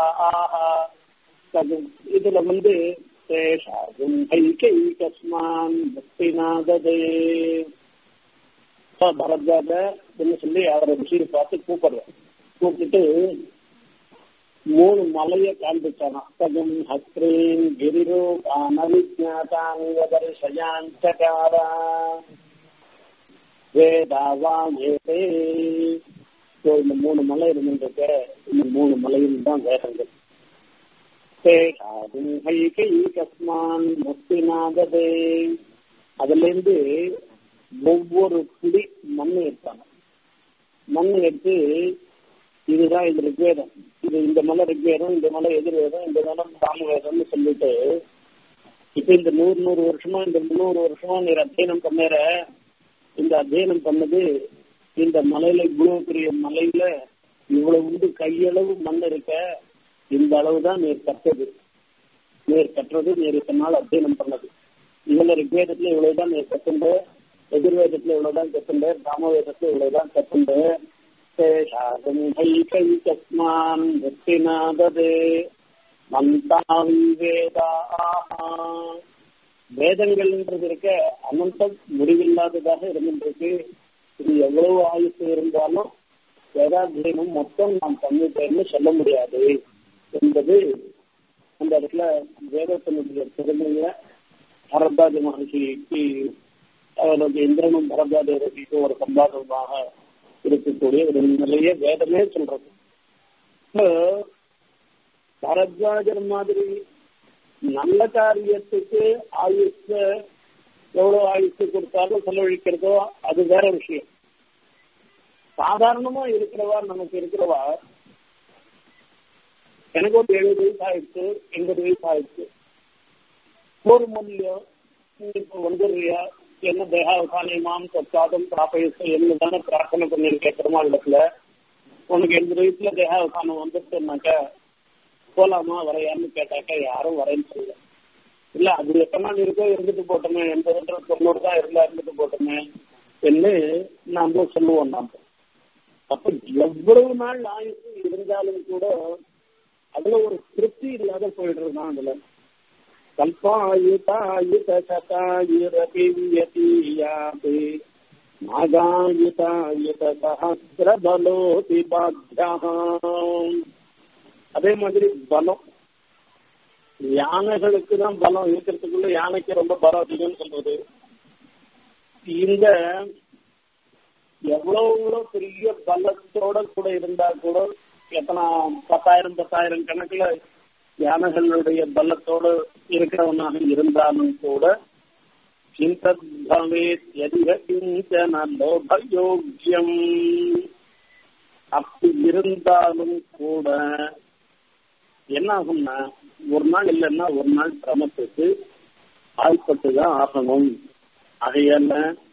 Speaker 1: இதுல வந்து தேஷாகும் கைகைகஸ்மான் முக்திநாததே பரத்வாஜ சொல்லி அவரை விஷயம் பார்த்து கூப்பிடுறேன் கூப்பிட்டு மூணு மலையை காண்பிச்சானா சகம் ஹஸ்ரீன் கிரிரூபானவிஜாதான் தரிசயாந்தகாரா வேதாவாங்கேதே இந்த மூணு மலை இருந்துட்டு இந்த மூணு மலையும் தான் வேதங்கள் கஸ்மான் முக்திநாததே அதுல இருந்து ஒவ்வொரு குடி மண் எடுத்தாங்க மண் எடுத்து இதுதான் இது ரிக்வேதம் இது இந்த மலை ரிக்வேதம் இந்த மலை எதிர்வேதம் இந்த மலை சாமவேதம்னு சொல்லிட்டு இப்ப இந்த நூறு நூறு வருஷமா இந்த முந்நூறு வருஷமா நீர் அத்தியனம் பண்ணற இந்த அத்தியனம் பண்ணது இந்த மலையில இவ்வளவு பெரிய மலையில இவ்வளவு உண்டு கையளவு மண் இருக்க இந்த அளவு தான் நீர் கற்றது நீர் கற்றது நீர் இத்தனை நாள் அத்தியனம் பண்ணது இதுல ரிக்வேதத்துல இவ்வளவுதான் நீர் கத்துண்டு எதிர்வேதத்துல இவ்வளவுதான் கத்துண்டு ராமவேதத்துல இவ்வளவுதான் கத்துண்டு கைகஸ்மான் வெற்றிநாததே மந்தாவி வேதா வேதங்கள்ன்றது இருக்க அனந்தம் முடிவில்லாததாக இருந்துருக்கு இது எவ்வளவு ஆயுசு இருந்தாலும் வேதாத்தியனம் மொத்தம் நாம் பண்ணிட்டேன்னு சொல்ல முடியாது என்பது அந்த இடத்துல வேதத்தினுடைய பெருமைய பரத்வாஜ மகர்ஷிக்கு அவருக்கு இந்திரனும் பரத்வாஜ ரிஷிக்கு ஒரு சம்பாதமாக இருக்கக்கூடிய ஒரு நிலைய வேதமே சொல்றது பரத்வாஜர் மாதிரி நல்ல காரியத்துக்கு ஆயுஷ எவ்வளவு ஆயுசு கொடுத்தாலும் செலவழிக்கிறதோ அது வேற விஷயம் சாதாரணமா இருக்கிறவா நமக்கு இருக்கிறவா எனக்கு ஒரு எழுபது வயசு ஆயிடுச்சு எண்பது வயசு ஆயிடுச்சு ஒரு மூல்யம் இப்ப வந்துடுறியா என்ன தேகாவசானியமாம் சொத்தாதம் பிராபயச என்ன தானே பிரார்த்தனை பண்ணிருக்கேன் பெருமாள் இடத்துல உனக்கு எண்பது வயசுல தேகாவசானம் வந்துருச்சுனாக்க போலாமா வரையான்னு கேட்டாக்கா யாரும் வரேன்னு சொல்லல இல்ல அது எத்தனை நாள் இருக்கோ இருந்துட்டு போட்டோமே எண்பது தொண்ணூறு தான் இருந்தா இருந்துட்டு போட்டோமே என்று நாம சொல்லுவோம் நாம அப்ப எவ்வளவு நாள் ஆயுசு இருந்தாலும் கூட அதுல ஒரு திருப்தி இல்லாத போயிடுறது தான் அதுல கல்பாயுதாயுத சதாயுரபிவியதீயாபி நாகாயுதாயுத சஹசிரபலோதி பாத்தியாம் அதே மாதிரி பலம் யானைகளுக்கு தான் பலம் இருக்கிறதுக்குள்ள யானைக்கு ரொம்ப பலம் அதிகம்னு சொல்றது இந்த எவ்வளவு எவ்வளவு பெரிய பலத்தோட கூட இருந்தா கூட எத்தனை பத்தாயிரம் பத்தாயிரம் கணக்குல யானைகளுடைய பலத்தோடு இருக்கிறவனாக இருந்தாலும் கூட லோகயோக்கியம் அப்படி இருந்தாலும் கூட என்ன ஆகும்னா ஒரு நாள் இல்லைன்னா ஒரு நாள் சிரமத்துக்கு ஆய்ப்பட்டு தான் ஆகணும் அதையல்ல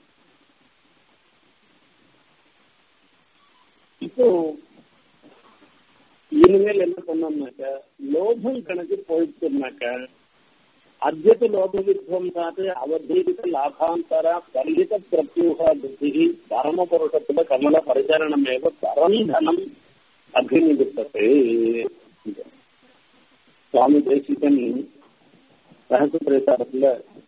Speaker 1: இப்போ இனிமேல் என்ன பண்ணோம்னாக்க லோபம் கணக்கு போயிடுச்சுனாக்க அத்தியத்த லோப வித்வம்சாத்து அவதீரித லாபாந்தர பரிகித பிரத்யூக புத்தி பரமபுருஷத்துல கமல பரிச்சரணமேவ பரந்தனம் அபிநிதித்தது சுவாமி தேசிகன் ரகசிய பிரச்சாரத்துல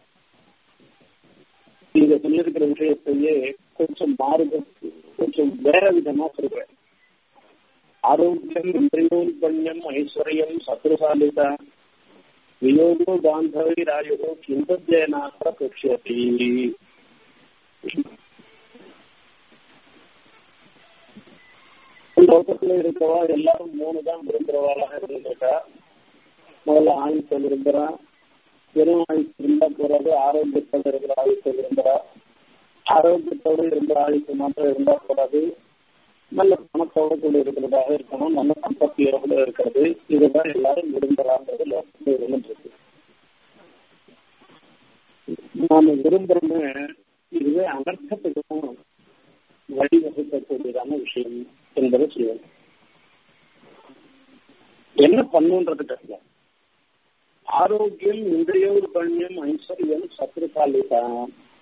Speaker 1: நீங்க சொல்லியிருக்கிற விஷயத்தையே கொஞ்சம் மாறுது கொஞ்சம் வேற விதமா சொல்றேன் ஆரோக்கியம் இந்திரியோல்பண்யம் ஐஸ்வர்யம் சத்ருசாலிதா வியோகோ பாந்தவி ராயுகோ கிந்தஜயனாக புக்ஷதி லோகத்துல இருக்கவா எல்லாரும் மூணு தான் விரும்புறவாளாக இருந்திருக்கா முதல்ல ஆயுஷ விரும்புறா வெறும் ஆயுஷ் இருந்தா போறது ஆரோக்கியத்தோடு இருக்கிற ஆயுஷ விரும்புறா ஆரோக்கியத்தோடு இருக்கிற ஆயுஷ் மாத்திரம் இருந்தா போறாது நல்ல பணத்தோடு கூட இருக்கிறதாக இருக்கணும் நல்ல சம்பத்தியோடு இருக்கிறது இதுதான் எல்லாரும் விரும்புறாங்கிறது லோகத்தில் இருந்துருக்கு நாம விரும்புறோமே இதுவே அனர்த்தத்துக்கும் வழிவகுக்கக்கூடியதான விஷயம் என்பதை செய்யணும் என்ன பண்ணுன்றது தெரியல ஆரோக்கியம் இந்திரியோர் பண்யம் ஐஸ்வர்யம் சத்ருசாலிதான்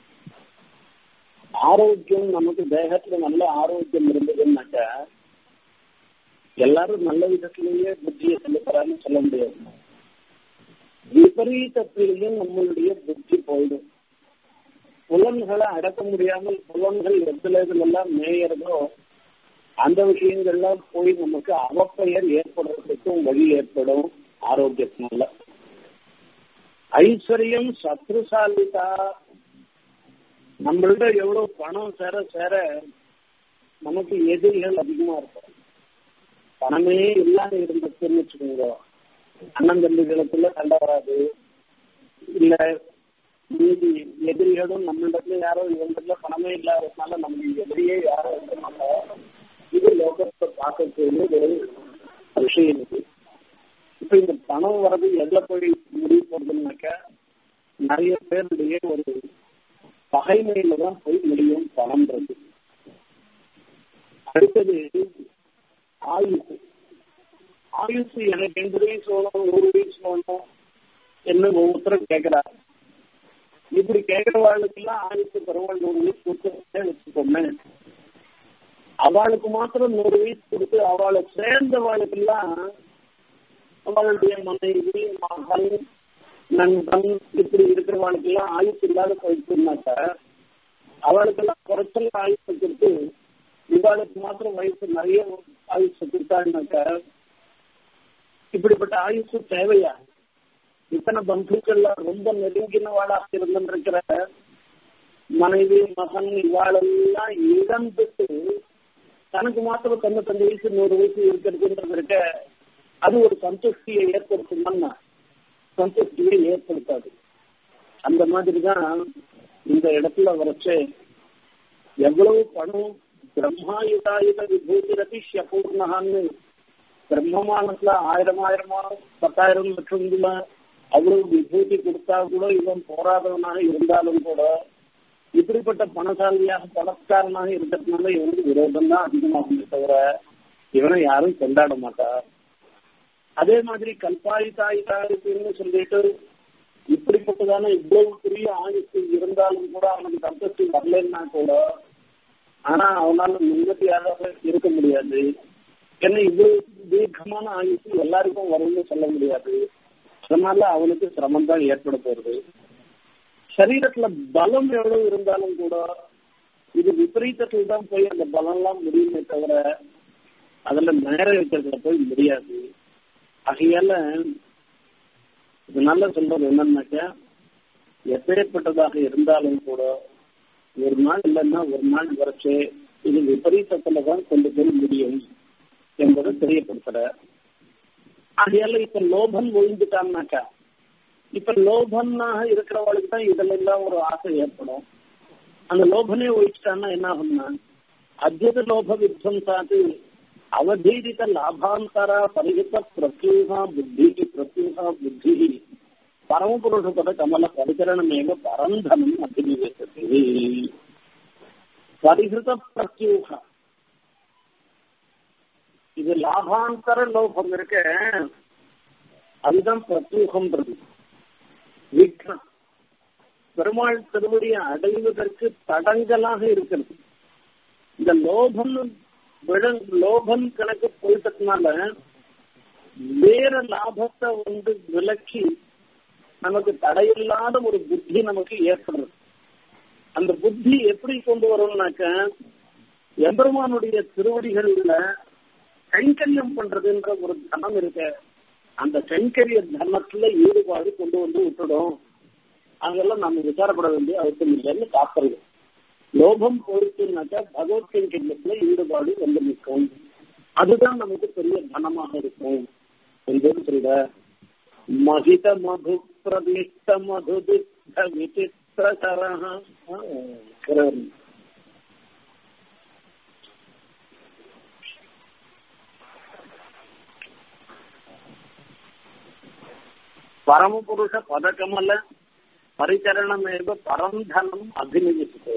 Speaker 1: ஆரோக்கியம் நமக்கு தேகத்துல நல்ல ஆரோக்கியம் இருந்ததுன்னாக்க எல்லாரும் நல்ல விதத்திலேயே புத்தியை செலுத்துறான்னு சொல்ல முடியாது விபரீதத்திலேயும் நம்மளுடைய புத்தி போயிடும் புலன்களை அடக்க முடியாமல் புலன்கள் எதுல இதுலெல்லாம் மேயறதோ அந்த விஷயங்கள்லாம் போய் நமக்கு அவப்பெயர் ஏற்படுறதுக்கும் வழி ஏற்படும் ஆரோக்கியத்தினால ஐஸ்வர்யம் சத்ருசாலிதா நம்மள்ட எவ்வளவு பணம் சேர சேர நமக்கு எதிரிகள் அதிகமா இருக்கும் பணமே இல்லாம இருந்துச்சுன்னு வச்சுக்கோங்க அண்ணன் தம்பிகளுக்குள்ள சண்டை வராது இல்ல மீதி எதிரிகளும் நம்மளிடத்துல யாரோ இவங்களிடத்துல பணமே இல்லாததுனால நம்ம எதிரியே யாரோ இருக்க மாட்டோம் இது லோகத்தை பார்க்கக்கூடிய ஒரு விஷயம் இது இப்ப இந்த பணம் வர்றது எதுல போய் முடிவு போடுறதுனாக்க நிறைய பேருடைய ஒரு பகைமையில தான் போய் முடியும் பணம்ன்றது அடுத்தது ஆயுசு ஆயுசு எனக்கு எண்பது வயசு வேணும் நூறு வயசு வேணும் என்ன ஒவ்வொருத்தரும் கேட்கிறாரு இப்படி கேட்கிறவாளுக்கெல்லாம் ஆயுசு பெருமாள் நூறு வயசு கொடுத்து வச்சுக்கோமே அவளுக்கு மாத்திரம் நூறு வயசு கொடுத்து அவளை சேர்ந்தவாளுக்கெல்லாம் அவளுடைய மனைவி மகன் நண்பன் இப்படி இருக்கிறவாளுக்கெல்லாம் ஆயுசு இல்லாத போயிட்டுனாக்கா அவளுக்கெல்லாம் குறைச்சல் ஆயுசு கொடுத்து இவாளுக்கு மாத்திரம் வயசு நிறைய ஆயுசு கொடுத்தாருனாக்கா இப்படிப்பட்ட ஆயுசு தேவையா இத்தனை பந்துக்கள்லாம் ரொம்ப நெருங்கினவாளாக இருந்திருக்கிற மனைவி மகன் இவாளெல்லாம் இழந்துட்டு தனக்கு மாத்திரம் தொண்ணூத்தஞ்சு வயசு நூறு வயசு இருக்கிறதுன்றது இருக்க அது ஒரு சந்துஷ்டியை ஏற்படுத்துமான்னா சந்துஷ்டியை ஏற்படுத்தாது அந்த மாதிரி தான் இந்த இடத்துல வரைச்சு எவ்வளவு பணம் பிரம்மாயுதாயுத விபூதிரதி ஷபூர்ணகான்னு பிரம்மமானத்துல ஆயிரம் ஆயிரமா பத்தாயிரம் லட்சம் அவ்வளவு விபூதி கொடுத்தா கூட இவன் போராதவனாக இருந்தாலும் கூட இப்படிப்பட்ட பணசாலியாக பணக்காரனாக இருக்கிறதுனால இவனுக்கு விரோதம் தான் அதிகமாகுமே தவிர இவனை யாரும் கொண்டாட மாட்டார் அதே மாதிரி கல்பாயுதாயுதாயுன்னு சொல்லிட்டு இப்படிப்பட்டதான இவ்வளவு பெரிய ஆயுசு இருந்தாலும் கூட அவனுக்கு சந்தோஷி வரலன்னா கூட ஆனா அவனால நிம்மதியாக இருக்க முடியாது ஏன்னா இவ்வளவு தீர்க்கமான ஆயுசு எல்லாருக்கும் வரும்னு சொல்ல முடியாது அதனால அவனுக்கு சிரமம் தான் ஏற்பட போறது சரீரத்துல பலம் எவ்வளவு இருந்தாலும் கூட இது விபரீதத்தில் தான் போய் அந்த பலம் எல்லாம் முடியுமே தவிர அதுல நேர வைக்கிறதுல போய் முடியாது ஆகையால இதனால சொல்றது என்னன்னாக்கா எப்பேற்பட்டதாக இருந்தாலும் கூட ஒரு நாள் இல்லைன்னா ஒரு நாள் வரைச்சு இது விபரீதத்துல தான் கொண்டு போய் முடியும் என்பதை தெரியப்படுத்துற ஆகையால இப்ப லோபன் ஒழிந்துட்டான்னாக்கா இப்ப லோபன்னாக இருக்கிறவளுக்கு தான் இதுல எல்லாம் ஒரு ஆசை ஏற்படும் அந்த லோபனே ஒழிச்சிட்டான்னா என்ன ஆகும்னா அத்யத லோப வித்வம்சாத்து அவதீரித லாபாந்தர பரிகித பிரத்யூகா புத்தி பிரத்யூகா புத்தி பரமபுருஷ பத கமல பரிகரணமேவ பரந்தனம் அபிநிவேசத்தை பரிகிருத பிரத்யூக இது லாபாந்தர லோகம் இருக்க அதுதான் பிரத்யூகம்ன்றது விக்ரம் பெருமாள் திருவடியை அடைவதற்கு தடங்கலாக இருக்கிறது இந்த லோபம் லோபம் கணக்கு போயிட்டதுனால வேற லாபத்தை வந்து விலக்கி நமக்கு தடையில்லாத ஒரு புத்தி நமக்கு ஏற்படுறது அந்த புத்தி எப்படி கொண்டு வரும்னாக்க எம்பெருமானுடைய திருவடிகள்ல கைங்கரியம் பண்றதுன்ற ஒரு தனம் இருக்க அந்த கைங்கரிய தர்மத்துல ஈடுபாடு கொண்டு வந்து விட்டுடும் அதெல்லாம் நம்ம விசாரப்பட வேண்டிய அவசியம் இல்லைன்னு காப்பறது லோபம் போயிடுச்சுனாக்கா பகவத் கைங்கரியத்துல ஈடுபாடு வந்து நிற்கும் அதுதான் நமக்கு பெரிய தனமாக இருக்கும் என்று சொல்ற மகித மது பிரதிஷ்ட மது விசித்திர சரஹ பரமபுருஷ பதகமல பரிச்சரணமேவ பரந்தனம் அபிநிவிஷ்டே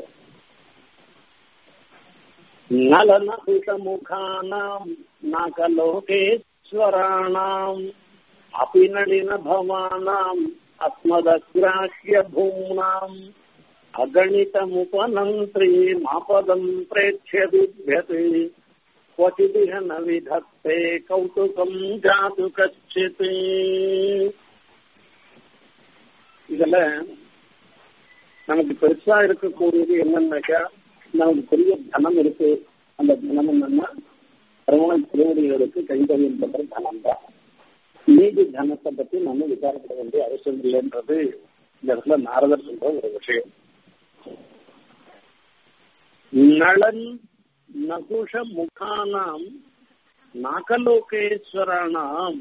Speaker 1: நலனகுஷமுகானாம் நாகலோகேஸ்வராணாம் अपि नलिनभवानाम् अस्मदग्राह्य भूम्नाम् अगणितमुपनन्त्री मापदम् प्रेक्ष्य बिभ्यते क्वचिदिह न विधत्ते कौतुकम् जातु कश्चित् இதுல நமக்கு பெருசா இருக்கக்கூடியது என்னன்னாக்கா நமக்கு பெரிய தனம் இருக்கு அந்த தனம் என்னன்னா திருமண திருவடிகளுக்கு கைங்கரியம் பண்ற தனம் தான் நீதி தனத்தை பத்தி நம்ம விசாரப்பட வேண்டிய அவசியம் இல்லைன்றது இந்த இடத்துல நாரதர் சொல்ற ஒரு விஷயம் நளன் நகுஷ முகானாம் நாகலோகேஸ்வரானாம்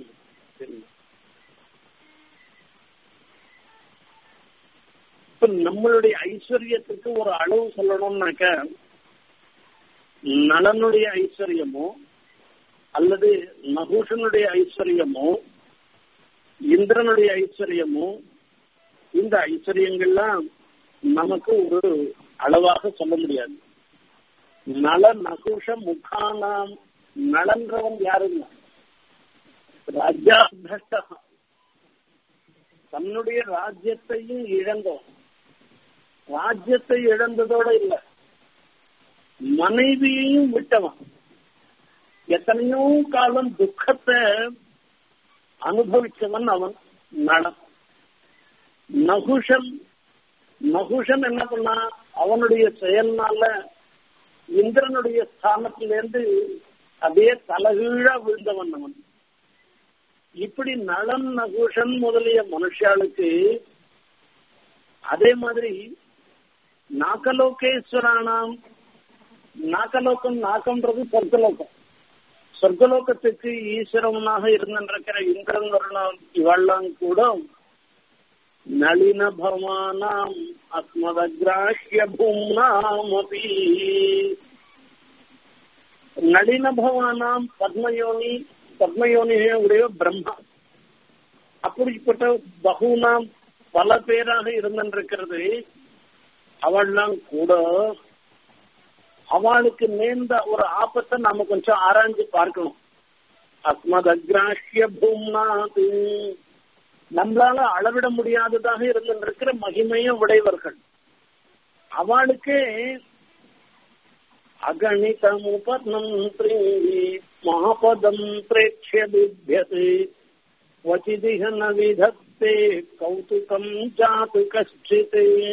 Speaker 1: இப்ப நம்மளுடைய ஐஸ்வர்யத்துக்கு ஒரு அளவு சொல்லணும்னாக்க நலனுடைய ஐஸ்வர்யமோ அல்லது நகுஷனுடைய ஐஸ்வர்யமோ இந்திரனுடைய ஐஸ்வர்யமோ இந்த ஐஸ்வர்யங்கள்லாம் நமக்கு ஒரு அளவாக சொல்ல முடியாது நல நகுஷ முகானாம் நலன்றவன் யாருங்க ராஜ்யாபிரஷ்டா தன்னுடைய ராஜ்யத்தையும் இழந்தவன் ராஜ்யத்தை இழந்ததோட இல்ல மனைவியையும் விட்டவன் எத்தனையோ காலம் துக்கத்தை அனுபவிச்சவன் அவன் நலம் நகுஷன் நகுஷன் என்ன பண்ணா அவனுடைய செயல்னால இந்திரனுடைய ஸ்தானத்திலிருந்து அப்படியே தலகீழா விழுந்தவன் அவன் இப்படி நலன் நகுஷன் முதலிய மனுஷாளுக்கு அதே மாதிரி நாகலோகேஸ்வரானாம் நாகலோகம் நாகம்ன்றது சொர்க்கலோகம் சொர்க்கலோகத்துக்கு ஈஸ்வரனாக இருந்திருக்கிற இந்திரன் வருணம் இவெல்லாம் கூட நளின பவானாம் அஸ்மதகிராஹ்ய பூம்னாமபி நளின பவானாம் பத்மயோனி பத்மயோனியுடைய பிரம்மா அப்படிப்பட்ட பகுனாம் பல பேராக இருந்திருக்கிறது அவள்லாம் கூட அவளுக்கு நேர்ந்த ஒரு ஆபத்தை நாம கொஞ்சம் ஆராய்ஞ்சு பார்க்கணும் அஸ்மத் அக்ராஹ்ய பூம்னாத் நம்மளால அளவிட முடியாததாக இருந்திருக்கிற மகிமையும் உடையவர்கள் அவளுக்கே அகணிதமுபர்ணம் மகாபதம் பிரேட்சிய பிபியது क्वचिदिह न विधत्ते कौतुकम् जातु कश्चित्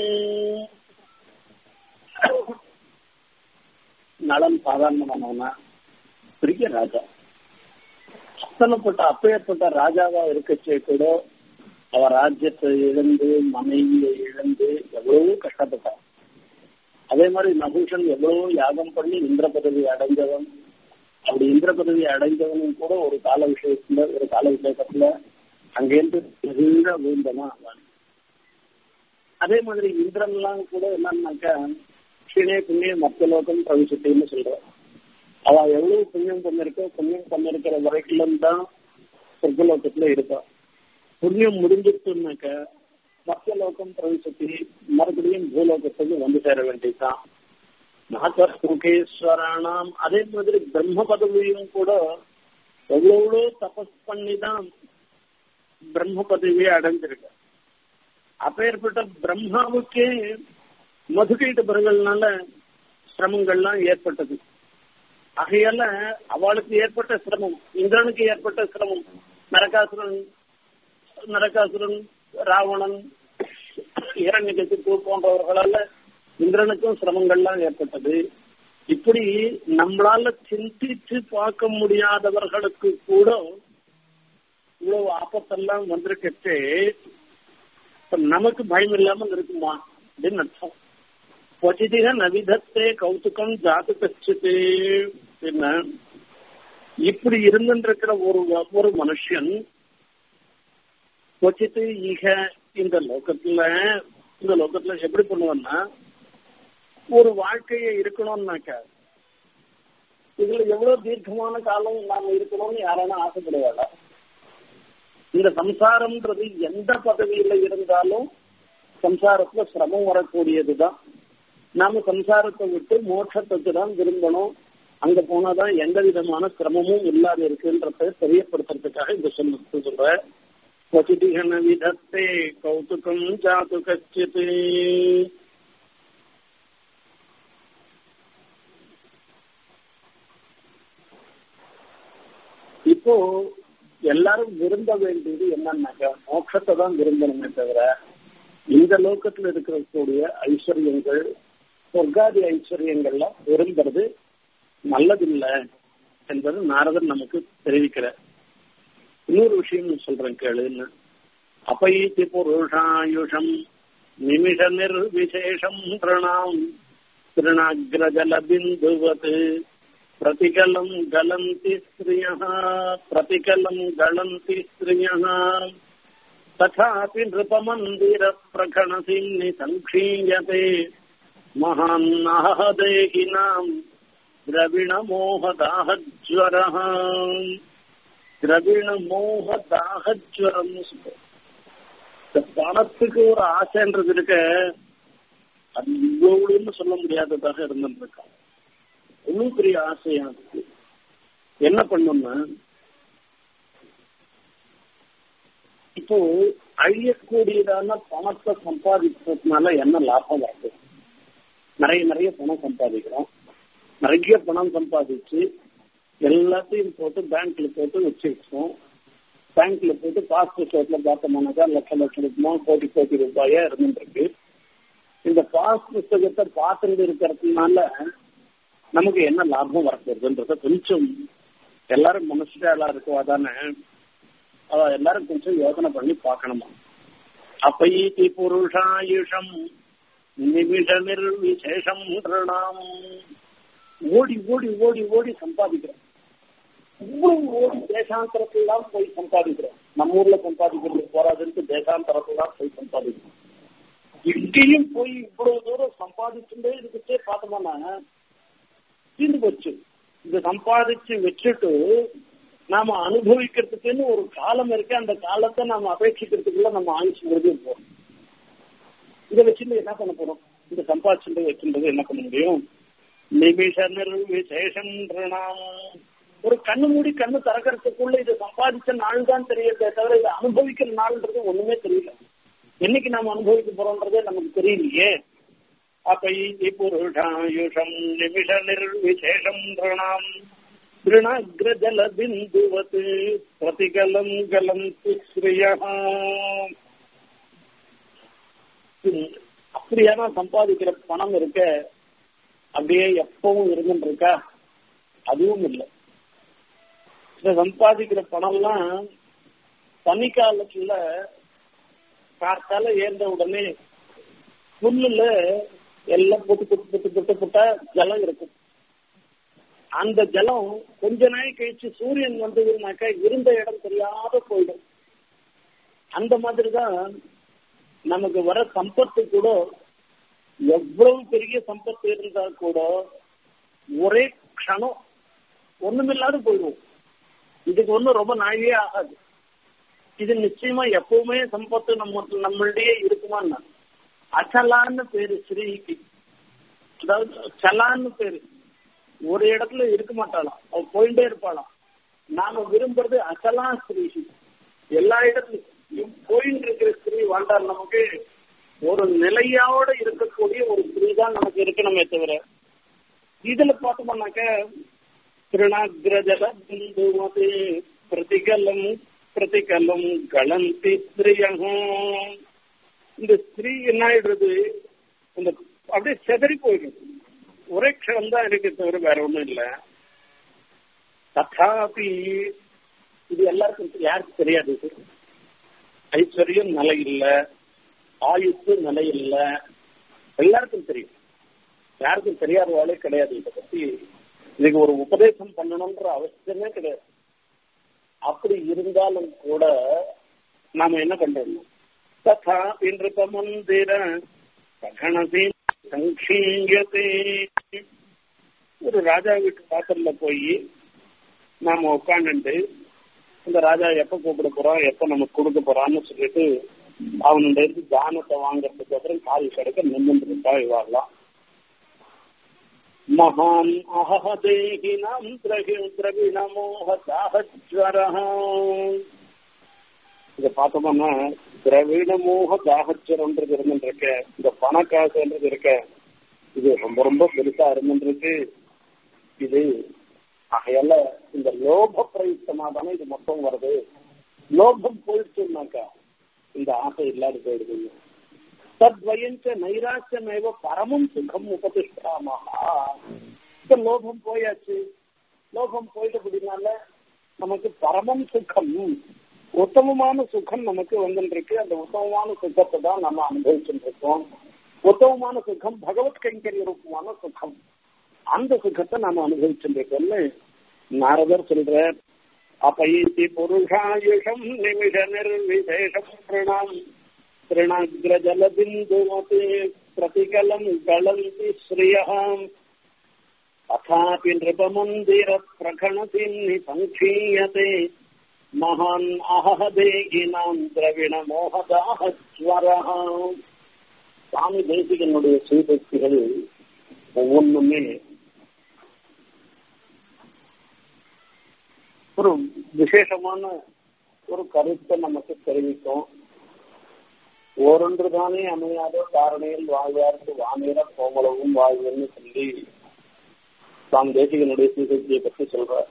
Speaker 1: நலம் சாதாரணமானவனா பெரிய ராஜா அத்தனைப்பட்ட அப்பேற்பட்ட ராஜாவா இருக்கச்சே கூட அவ ராஜ்யத்தை இழந்து மனைவியை இழந்து எவ்வளவோ கஷ்டப்பட்டான் அதே மாதிரி நபூஷன் எவ்வளவோ யாகம் பண்ணி இந்திர பதவி அடைஞ்சவன் அப்படி இந்திர பதவி அடைஞ்சவனும் கூட ஒரு கால விஷயத்துல ஒரு கால விஷயத்துல அங்கேருந்து பெரிய விழுந்தவன் அவன் அதே மாதிரி இந்திரன்லாம் கூட என்னன்னாக்கா கீழே புண்ணிய மத்தியலோகம் பிரவிசத்தின்னு சொல்றான் அவ எவ்வளவு புண்ணியம் பண்ணிருக்கோ புண்ணியம் பண்ணிருக்கிற வரைக்கும் தான் சொர்க்கலோகத்துல இருப்பான் புண்ணியம் முடிஞ்சிருச்சுனாக்க மத்தியலோகம் பிரவிசத்தி மறுபடியும் பூலோகத்துக்கு வந்து சேர வேண்டியதுதான் நாகேஸ்வரானாம் அதே மாதிரி பிரம்ம பதவியும் கூட எவ்வளோ தபஸ் பண்ணி தான் பிரம்ம பதவியை அடைஞ்சிருக்க அப்பேற்பட்ட பிரம்மாவுக்கே மதுகைட்டு பிறகுனால சிரமங்கள்லாம் ஏற்பட்டது ஆகையால அவளுக்கு ஏற்பட்ட சிரமம் இந்திரனுக்கு ஏற்பட்ட சிரமம் நரகாசுரன் நரகாசுரன் ராவணன் இரண்யகத்துக்கு போன்றவர்களால இந்திரனுக்கும் சிரமங்கள்லாம் ஏற்பட்டது இப்படி நம்மளால சிந்திச்சு பார்க்க முடியாதவர்களுக்கு கூட இவ்வளவு ஆபத்தெல்லாம் வந்திருக்கச்சு நமக்கு பயம் இல்லாமல் இருக்குமா அப்படின்னு அர்த்தம் கொச்சிதிக நவிதத்தே கௌதுக்கம் ஜாத்து கச்சித்து என்ன இப்படி இருந்துருக்கிற ஒரு ஒரு மனுஷன் கொச்சித்து ஈக இந்த லோகத்துல இந்த லோகத்துல எப்படி பண்ணுவான்னா ஒரு வாழ்க்கையை இருக்கணும்னாக்க இதுல எவ்வளவு தீர்க்கமான காலம் நாம இருக்கணும்னு யாரான ஆசைப்படுவாளா இந்த சம்சாரம்ன்றது எந்த பதவியில இருந்தாலும் சம்சாரத்துல சிரமம் வரக்கூடியதுதான் நாம சம்சாரத்தை விட்டு மோட்சத்துக்கு தான் விரும்பணும் அங்க போனாதான் எந்த விதமான சிரமமும் இல்லாத இருக்குன்றத தெரியப்படுத்துறதுக்காக இந்த சொல்ல சொல்ற क्वचिदिहन विधत्ते कौतुकम् जातु कश्चित् இப்போ எல்லாரும் விரும்ப வேண்டியது என்னன்னாக்கா மோட்சத்தை தான் விரும்பணுமே தவிர இந்த லோகத்துல இருக்கக்கூடிய ஐஸ்வர்யங்கள் சொர்க்காதி ஐஸ்வர்யங்கள்லாம் விரும்புறது நல்லதில்லை என்பது நாரதன் நமக்கு தெரிவிக்கிறார் இன்னொரு விஷயம் சொல்றேன் கேளுன்னு அப்பைத்தி புருஷாயுஷம் நிமிஷ நிர்விசேஷம் திருணாம் திருணாகிரஜல பிந்துவத் प्रतिकलम् गलन्ति स्त्रियः प्रतिकलम् गलन्ति स्त्रियः तथापि नृपमन्दिरप्रखणसिन्नि सङ्क्षीयते महान्नः देहिनाम् द्रविणमोहदाहज्वरः திரவிணமோக தாகஜ்வரம் இந்த பணத்துக்கு ஒரு ஆசைன்றது இருக்க அது இவ்வளவுன்னு சொல்ல முடியாததாக இருந்திருக்கான் இவ்வளவு பெரிய ஆசையா இருக்கு என்ன பண்ணோம்னா இப்போ அழியக்கூடியதான பணத்தை சம்பாதிக்கிறதுனால என்ன லாபம் வருது நிறைய நிறைய பணம் சம்பாதிக்கிறோம் நிறைய பணம் சம்பாதிச்சு எல்லாத்தையும் போட்டு பேங்க்ல போட்டு வச்சிருக்கோம் பேங்க்ல போட்டு பாஸ் புத்தகத்துல பார்த்தோம்னாக்கா லட்ச லட்ச ரூபாய் கோடி கோடி ரூபாயா இருந்துருக்கு இந்த பாஸ் புத்தகத்தை பார்த்துட்டு இருக்கிறதுனால நமக்கு என்ன லாபம் வரப்போகுதுன்றத கொஞ்சம் எல்லாரும் மனசுல இருக்குவா தானே அவ எல்லாரும் கொஞ்சம் யோசனை பண்ணி பார்க்கணுமா அப்பைத்தி புருஷாயுஷம் நிமிஷ நிர்விசேஷம் ஓடி ஓடி ஓடி ஓடி சம்பாதிக்கிறோம் இவ்வளவு ஓடி தேசாந்தரத்துலாம் போய் சம்பாதிக்கிறோம் நம்ம ஊர்ல சம்பாதிக்கிறது போறாதுன்ட்டு தேசாந்தரத்துலாம் போய் சம்பாதிக்கிறோம் இங்கேயும் போய் இவ்வளவு தூரம் சம்பாதிச்சுட்டே இருந்துட்டே பார்த்தோம்னா தீர்ந்து போச்சு இதை சம்பாதிச்சு வச்சுட்டு நாம அனுபவிக்கிறதுக்குன்னு ஒரு காலம் இருக்கு அந்த காலத்தை நாம அபேட்சிக்கிறதுக்குள்ள நம்ம ஆயுசு முடிஞ்சு போறோம் இதை வச்சுட்டு என்ன பண்ண போறோம் இந்த சம்பாதிச்சுட்டு வச்சுன்றது என்ன பண்ண முடியும் நிமிஷ நிர்விசேஷம் ஒரு கண்ணு மூடி கண்ணு திறக்கிறதுக்குள்ள இதை சம்பாதிச்ச நாள் தான் தெரியுதே தவிர இதை அனுபவிக்கிற நாள்ன்றது ஒண்ணுமே தெரியல என்னைக்கு நாம அனுபவிக்க போறோம்ன்றதே நமக்கு தெரியலையே அப்பைதி புருஷாயுஷம் நிமிஷ நிர்விசேஷம் ரிணாம் திருணாகிரஜல பிந்துவத் பிரதிகலம் கலம் ஸ்ரீயா அப்படியான சம்பாதிக்கிற பணம் இருக்க அப்படியே எப்பவும் இருந்துட்டு இருக்கா அதுவும் இல்லை இந்த சம்பாதிக்கிற பணம்லாம் பனிக்காலத்துல காத்தால ஏந்த உடனே புல்லுல எல்லாம் பொட்டு பொட்டு பொட்டு பொட்டு பொட்டா ஜலம் இருக்கும் அந்த ஜலம் கொஞ்ச நாள் கழிச்சு சூரியன் வந்ததுனாக்கா இருந்த இடம் தெரியாத போயிடும் அந்த மாதிரிதான் நமக்கு வர சம்பத்து கூட எவ்வளவு பெரிய சம்பத்து இருந்தா கூட ஒரே க்ஷணம் ஒண்ணுமில்லாத போயிடும் இதுக்கு ஒண்ணும் ரொம்ப நாளே ஆகாது இது நிச்சயமா எப்பவுமே சம்பத்து நம்ம நம்மளுடைய இருக்குமான்னா அச்சலான்னு பேரு ஸ்ரீக்கு அதாவது சலான்னு பேரு ஒரு இடத்துல இருக்க மாட்டாளாம் அவ போயிட்டே இருப்பாளாம் நாம விரும்புறது அசலா ஸ்ரீ எல்லா இடத்துலயும் போயிட்டு இருக்கிற ஸ்ரீ வாழ்ந்தால் நமக்கு ஒரு நிலையோட இருக்கக்கூடிய ஒரு ஸ்ரீ தான் நமக்கு இருக்கணுமே தவிர இதுல பார்த்தோம்னாக்க திருநாகிரஜல பிந்துமதி பிரதிகலம் பிரதிகலம் கலந்தி ஸ்திரியம் இந்த ஸ்திரீ என்ன ஆயிடுறது இந்த அப்படியே செதறி போயிடுது ஒரே க்ஷணம் தான் இருக்கு தவிர வேற ஒண்ணும் இல்ல ததாபி இது எல்லாருக்கும் யாருக்கு தெரியாது இது ஐஸ்வர்யம் நிலை இல்ல ஆயுசு நிலை இல்ல எல்லாருக்கும் தெரியும் யாருக்கும் தெரியாத வேலை கிடையாது இதை பத்தி இதுக்கு ஒரு உபதேசம் பண்ணணும்ன்ற அவசியமே கிடையாது அப்படி இருந்தாலும் கூட நாம என்ன பண்றோம் ததா இன்று மந்திர கணதி சங்கீயத்தே ஒரு ராஜா வீட்டு வாசல்ல போய் நாம உட்காந்துட்டு இந்த ராஜா எப்ப கூப்பிட போறான் எப்ப நமக்கு கொடுக்க போறான்னு சொல்லிட்டு அவனுடைய இருந்து தானத்தை வாங்கறதுக்கு அப்புறம் கால் கிடைக்க நின்று இருக்கா இவாடலாம் மகான் அஹ தேகினாம் திரவிணமோக தாகஸ்வரஹா இத பார்த்தோம்னா திரவிட மோக தாகச்சரம்ன்றது இருந்துருக்கு இந்த பணக்காசுன்றது இருக்க இது ரொம்ப ரொம்ப பெருசா இருந்துருக்கு இது ஆகையால இந்த லோப பிரயுக்தமா தானே இது மொத்தம் வருது லோபம் போயிடுச்சுனாக்கா இந்த ஆசை இல்லாத போயிடுது தத்வயஞ்ச நைராச்சமேவ பரமம் சுகம் உபதிஷ்டாமஹா இப்ப லோபம் போயாச்சு லோபம் போயிட்டபடினால நமக்கு பரமம் சுகம் உத்தமமான சுகம் நமக்கு வந்துருக்கு அந்த உத்தமமான சுகத்தை தான் நம்ம அனுபவிச்சுட்டு இருக்கோம் உத்தமமான சுகம் பகவத் கைங்கரிய ரூபமான சுகம் அந்த சுகத்தை நாம அனுபவிச்சுட்டு இருக்கோம்னு நாரதர் சொல்ற அப்பைத்தி புருஷாயுஷம் நிமிஷ நிர்விசேஷம் பிரணாம் திருணாகிரஜல பிந்துமதி பிரதிகலம் கலந்தி ஸ்ரீயாம் अथापि नृपमन्दिरप्रखणतिम् निसङ्क्षीयते महान् अहः देहिनाम् द्रविणमोहदाहस्वरः சுவாமி தேசிகனுடைய சுயசக்திகள் ஒவ்வொன்றுமே ஒரு விசேஷமான ஒரு கருத்தை நமக்கு தெரிவிக்கும் ஓரொன்று தானே அமையாத காரணையில் வாழ்வார்க்கு வானேர கோமலவும் வாழ்வுன்னு சொல்லி சுவாமி தேசிகனுடைய சுயசக்தியை பற்றி சொல்றார்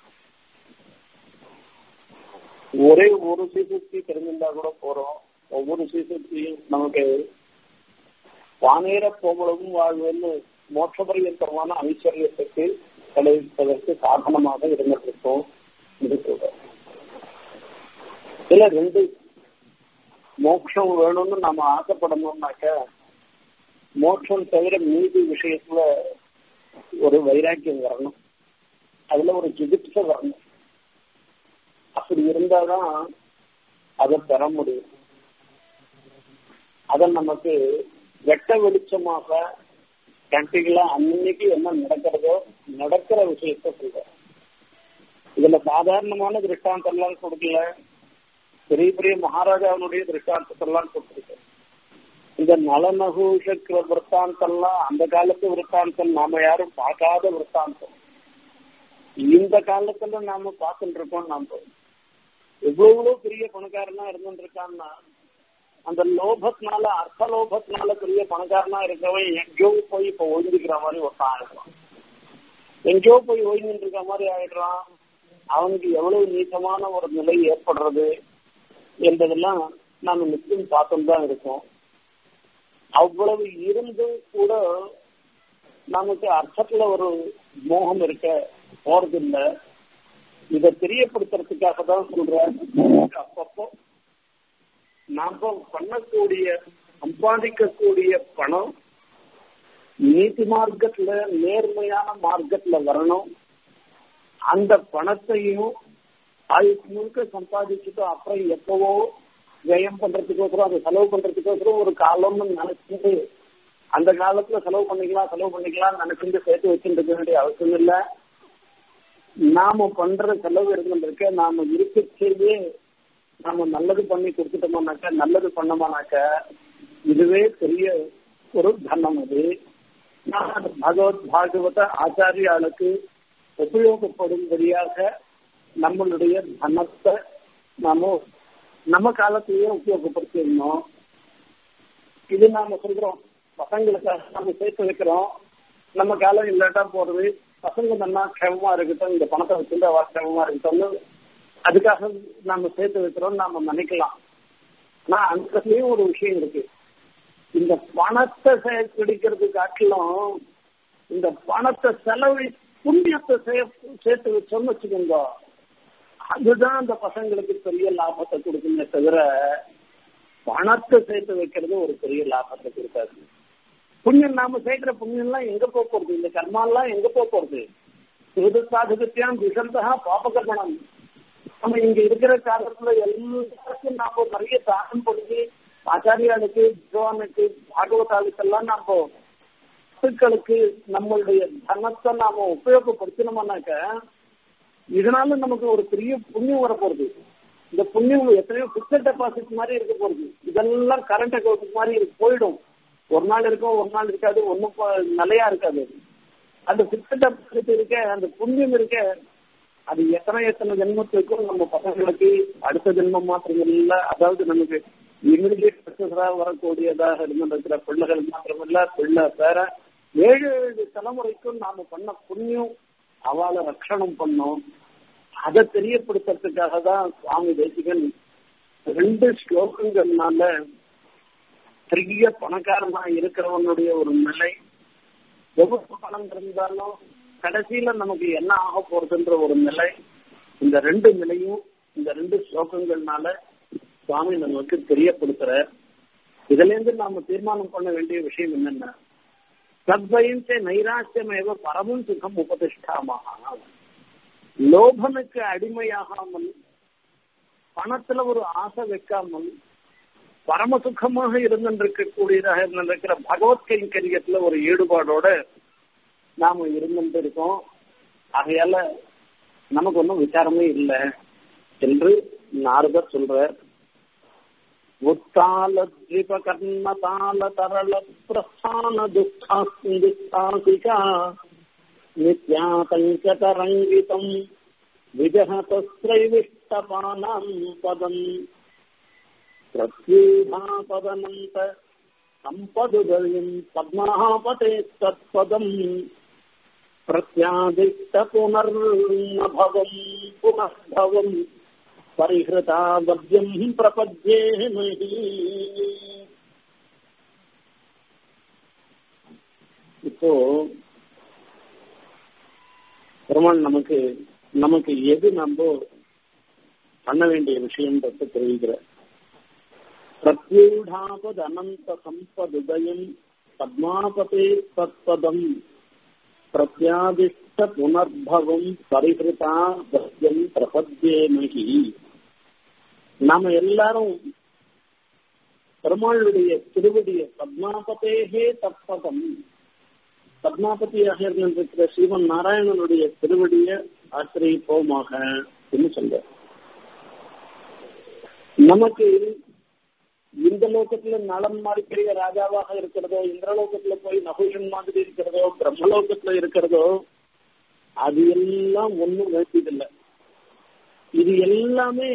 Speaker 1: ஒரே ஒரு சீசக்தி தெரிஞ்சிருந்தா கூட போறோம் ஒவ்வொரு சீசக்தியும் நமக்கு வானேர கோமலவும் வாழ்வுன்னு மோட்சபரியந்தமான ஐஸ்வர்யத்துக்கு கிடைப்பதற்கு காரணமாக இருந்திருக்கும் இது சொல்றோம் இதுல ரெண்டு மோட்சம் வேணும்னு நாம ஆசைப்படணும்னாக்க மோட்சம் தவிர மீதி விஷயத்துல ஒரு வைராக்கியம் வரணும் அதுல ஒரு ஜிகிப்ச வரணும் அப்படி இருந்தாதான் அதை பெற முடியும் அதை நமக்கு வெட்ட வெளிச்சமாக பிராக்டிகலா அன்னைக்கு என்ன நடக்கிறதோ நடக்கிற விஷயத்த சொல்ற இதுல சாதாரணமான திருஷ்டாந்தம்லாம் கொடுக்கல பெரிய பெரிய மகாராஜாவுடைய திருஷ்டாந்தத்தெல்லாம் கொடுத்துருக்கு இந்த நலநகூஷக்கிற விற்த்தாந்தம்லாம் அந்த காலத்து விற்த்தாந்தம் நாம யாரும் பார்க்காத விற்த்தாந்தம் இந்த காலத்துல நாம பார்த்துட்டு இருக்கோம் நாம எவ்வளவு பெரிய பணக்காரனா இருந்துட்டு இருக்கான்னா அந்த லோபத்தினால அர்த்த லோபத்தினால பெரிய பணக்காரனா இருக்கவன் எங்கேயோ போய் இப்ப ஒழிஞ்சுக்கிற மாதிரி ஒருத்தன் ஆயிடுறான் எங்கேயோ போய் ஒழிஞ்சுட்டு இருக்க மாதிரி ஆயிடுறான் அவனுக்கு எவ்வளவு நீச்சமான ஒரு நிலை ஏற்படுறது என்பதெல்லாம் நாம நிச்சயம் பார்த்துட்டு தான் இருக்கோம் அவ்வளவு இருந்தும் கூட நமக்கு அர்த்தத்துல ஒரு மோகம் இருக்க போறது இல்லை இதை தெரியப்படுத்துறதுக்காக தான் சொல்றேன் அப்பப்போ நாம பண்ணக்கூடிய சம்பாதிக்கக்கூடிய பணம் நீதி மார்க்கத்துல நேர்மையான மார்க்கத்துல வரணும் அந்த பணத்தையும் ஆயுஷ் முழுக்க சம்பாதிச்சுட்டு அப்புறம் எப்பவோ வியம் பண்றதுக்கோசரம் அதை செலவு பண்றதுக்கோசரம் ஒரு காலம்னு நினைச்சிட்டு அந்த காலத்துல செலவு பண்ணிக்கலாம் செலவு பண்ணிக்கலாம் நினைச்சிட்டு சேர்த்து வச்சுட்டு இருக்க வேண்டிய அவசியம் இல்லை நாம பண்ற செலவு இருந்திருக்க நாம இருக்கச்சேயே நாம நல்லது பண்ணி கொடுத்துட்டோமானாக்க நல்லது பண்ணோமானாக்க இதுவே பெரிய ஒரு தனம் அது பகவத் பாகவத ஆச்சாரியாளுக்கு உபயோகப்படும்படியாக நம்மளுடைய தனத்தை நாம நம்ம காலத்திலேயே உபயோகப்படுத்திடணும் இது நாம சொல்றோம் பசங்களுக்காக நம்ம சேர்த்து வைக்கிறோம் நம்ம காலம் இல்லாட்டா போறது பசங்க நல்லா க்ஷமமா இருக்கட்டும் இந்த பணத்தை வச்சுட்டு அவ க்ஷமமா இருக்கட்டும்னு அதுக்காக நாம சேர்த்து வைக்கிறோம் நாம நினைக்கலாம் ஆனா அங்கத்துலயும் ஒரு விஷயம் இருக்கு இந்த பணத்தை பிடிக்கிறது காட்டிலும் இந்த பணத்தை செலவு புண்ணியத்தை சேர்த்து வச்சோம்னு வச்சுக்கோங்க அதுதான் அந்த பசங்களுக்கு பெரிய லாபத்தை கொடுக்குமே தவிர பணத்தை சேர்த்து வைக்கிறது ஒரு பெரிய லாபத்தை கொடுக்காது புண்ணியம் நாம சேர்க்கிற புண்ணியம் எல்லாம் எங்க போக போறது இந்த கர்மாலாம் எங்க போக போறது சிவது சாதகத்தியாம் விஷந்தா பாபகர்மணம் நம்ம இங்க இருக்கிற காலத்துல எல்லாருக்கும் நாம நிறைய தானம் பண்ணி ஆச்சாரியாளுக்கு வித்வானுக்கு பாகவதாளுக்கெல்லாம் நாம மக்களுக்கு நம்மளுடைய தனத்தை நாம உபயோகப்படுத்தினோம்னாக்க இதனால நமக்கு ஒரு பெரிய புண்ணியம் வரப்போறது இந்த புண்ணியம் எத்தனையோ பிக்சட் டெபாசிட் மாதிரி இருக்க போறது இதெல்லாம் கரண்ட் அக்கௌண்ட் மாதிரி போயிடும் ஒரு நாள் இருக்கும் ஒரு நாள் இருக்காது ஒன்றும் நிலையா இருக்காது அந்த பிக்சட் டெபாசிட் இருக்க அந்த புண்ணியம் இருக்க அது எத்தனை எத்தனை ஜென்மத்துக்கும் நம்ம பசங்களுக்கு அடுத்த ஜென்மம் மாத்திரம் இல்ல அதாவது நமக்கு இமிடியேட் சக்சஸராக வரக்கூடியதாக இருந்திருக்கிற பிள்ளைகள் மாத்திரமில்ல பிள்ளை பேர ஏழு ஏழு தலைமுறைக்கும் நாம பண்ண புண்ணியம் அவளை ரட்சணம் பண்ணோம் அதை தெரியப்படுத்துறதுக்காக தான் சுவாமி தேசிகன் ரெண்டு ஸ்லோகங்கள்னால பெரிய பணக்காரனா இருக்கிறவனுடைய ஒரு நிலை எவ்வளவு பணம் இருந்தாலும் கடைசியில நமக்கு என்ன ஆக போறதுன்ற ஒரு நிலை இந்த ரெண்டு நிலையும் இந்த ரெண்டு ஸ்லோகங்கள்னால சுவாமி நமக்கு தெரியப்படுத்துற இதுல இருந்து நாம தீர்மானம் பண்ண வேண்டிய விஷயம் என்னன்னா சத்வயஞ்ச நைராசியமேவ பரமும் சுகம் உபதிஷ்டாமாக லோபனுக்கு அடிமையாகாமல் பணத்துல ஒரு ஆசை வைக்காமல் பரம சுகமாக இருந்திருக்கக்கூடியதாக இருந்திருக்கிற பகவத் கைங்கரியத்துல ஒரு ஈடுபாடோட நாம இருந்துட்டு இருக்கோம் ஆகையால நமக்கு ஒன்றும் விசாரமே இல்லை என்று நாரதர் சொல்ற उत्तालद्विपकर्णतालतरलप्रस्थानदुःखासिका नित्यातङ्कतरङ्गितम् विजहतस्त्रैविष्टपानाम् पदम् प्रत्यूढापदनन्त सम्पदुदयम् पद्मापते तत्पदम् प्रत्यादिष्टपुनर्नभवम् पुनर्भवम् परिहृता वद्यम् प्रपद्ये मही இப்போ பெருமாள் நமக்கு நமக்கு எது நம்ம பண்ண வேண்டிய விஷயம்ன்றத தெரிவிக்கிற பிரத்யூடாபத் அனந்த சம்பதுதயம் பத்மாபதே தத்பதம் பிரத்யாதிஷ்ட புனர்பவம் பரிகிருதா பத்யம் பிரபத்யேமகி நாம எல்லாரும் பெருமாளுடைய திருவடிய பத்மாபதேகே தத்பதம் பத்மாபதியாக இருந்திருக்கிற ஸ்ரீமன் நாராயணனுடைய திருவடிய ஆசிரியப்போமாக என்று சொல்ற நமக்கு இந்த லோகத்துல நலம் மாதிரி பெரிய ராஜாவாக இருக்கிறதோ இந்திரலோகத்துல போய் நகுலன் மாதிரி இருக்கிறதோ பிரம்மலோகத்துல இருக்கிறதோ அது எல்லாம் ஒண்ணும் வேண்டியதில்லை இது எல்லாமே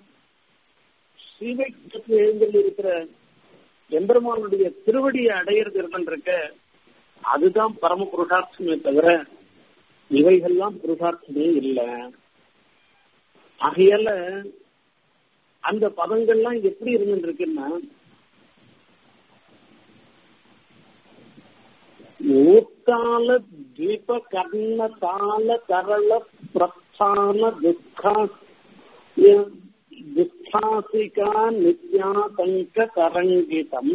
Speaker 1: ஸ்ரீவைக்கு எழுந்தில் இருக்கிற எம்பெருமானுடைய திருவடியை அடையிறது இருக்கின்ற அதுதான் பரம புருஷார்த்தமே தவிர இவைகள்லாம் புருஷார்த்தமே இல்லை ஆகையால அந்த பதங்கள்லாம் எப்படி இருந்துருக்குன்னா ஊத்தால தீப கர்ண தால கரள பிரஸ்தான துக்கா துக்காசிகா நித்யாதங்க கரங்கிதம்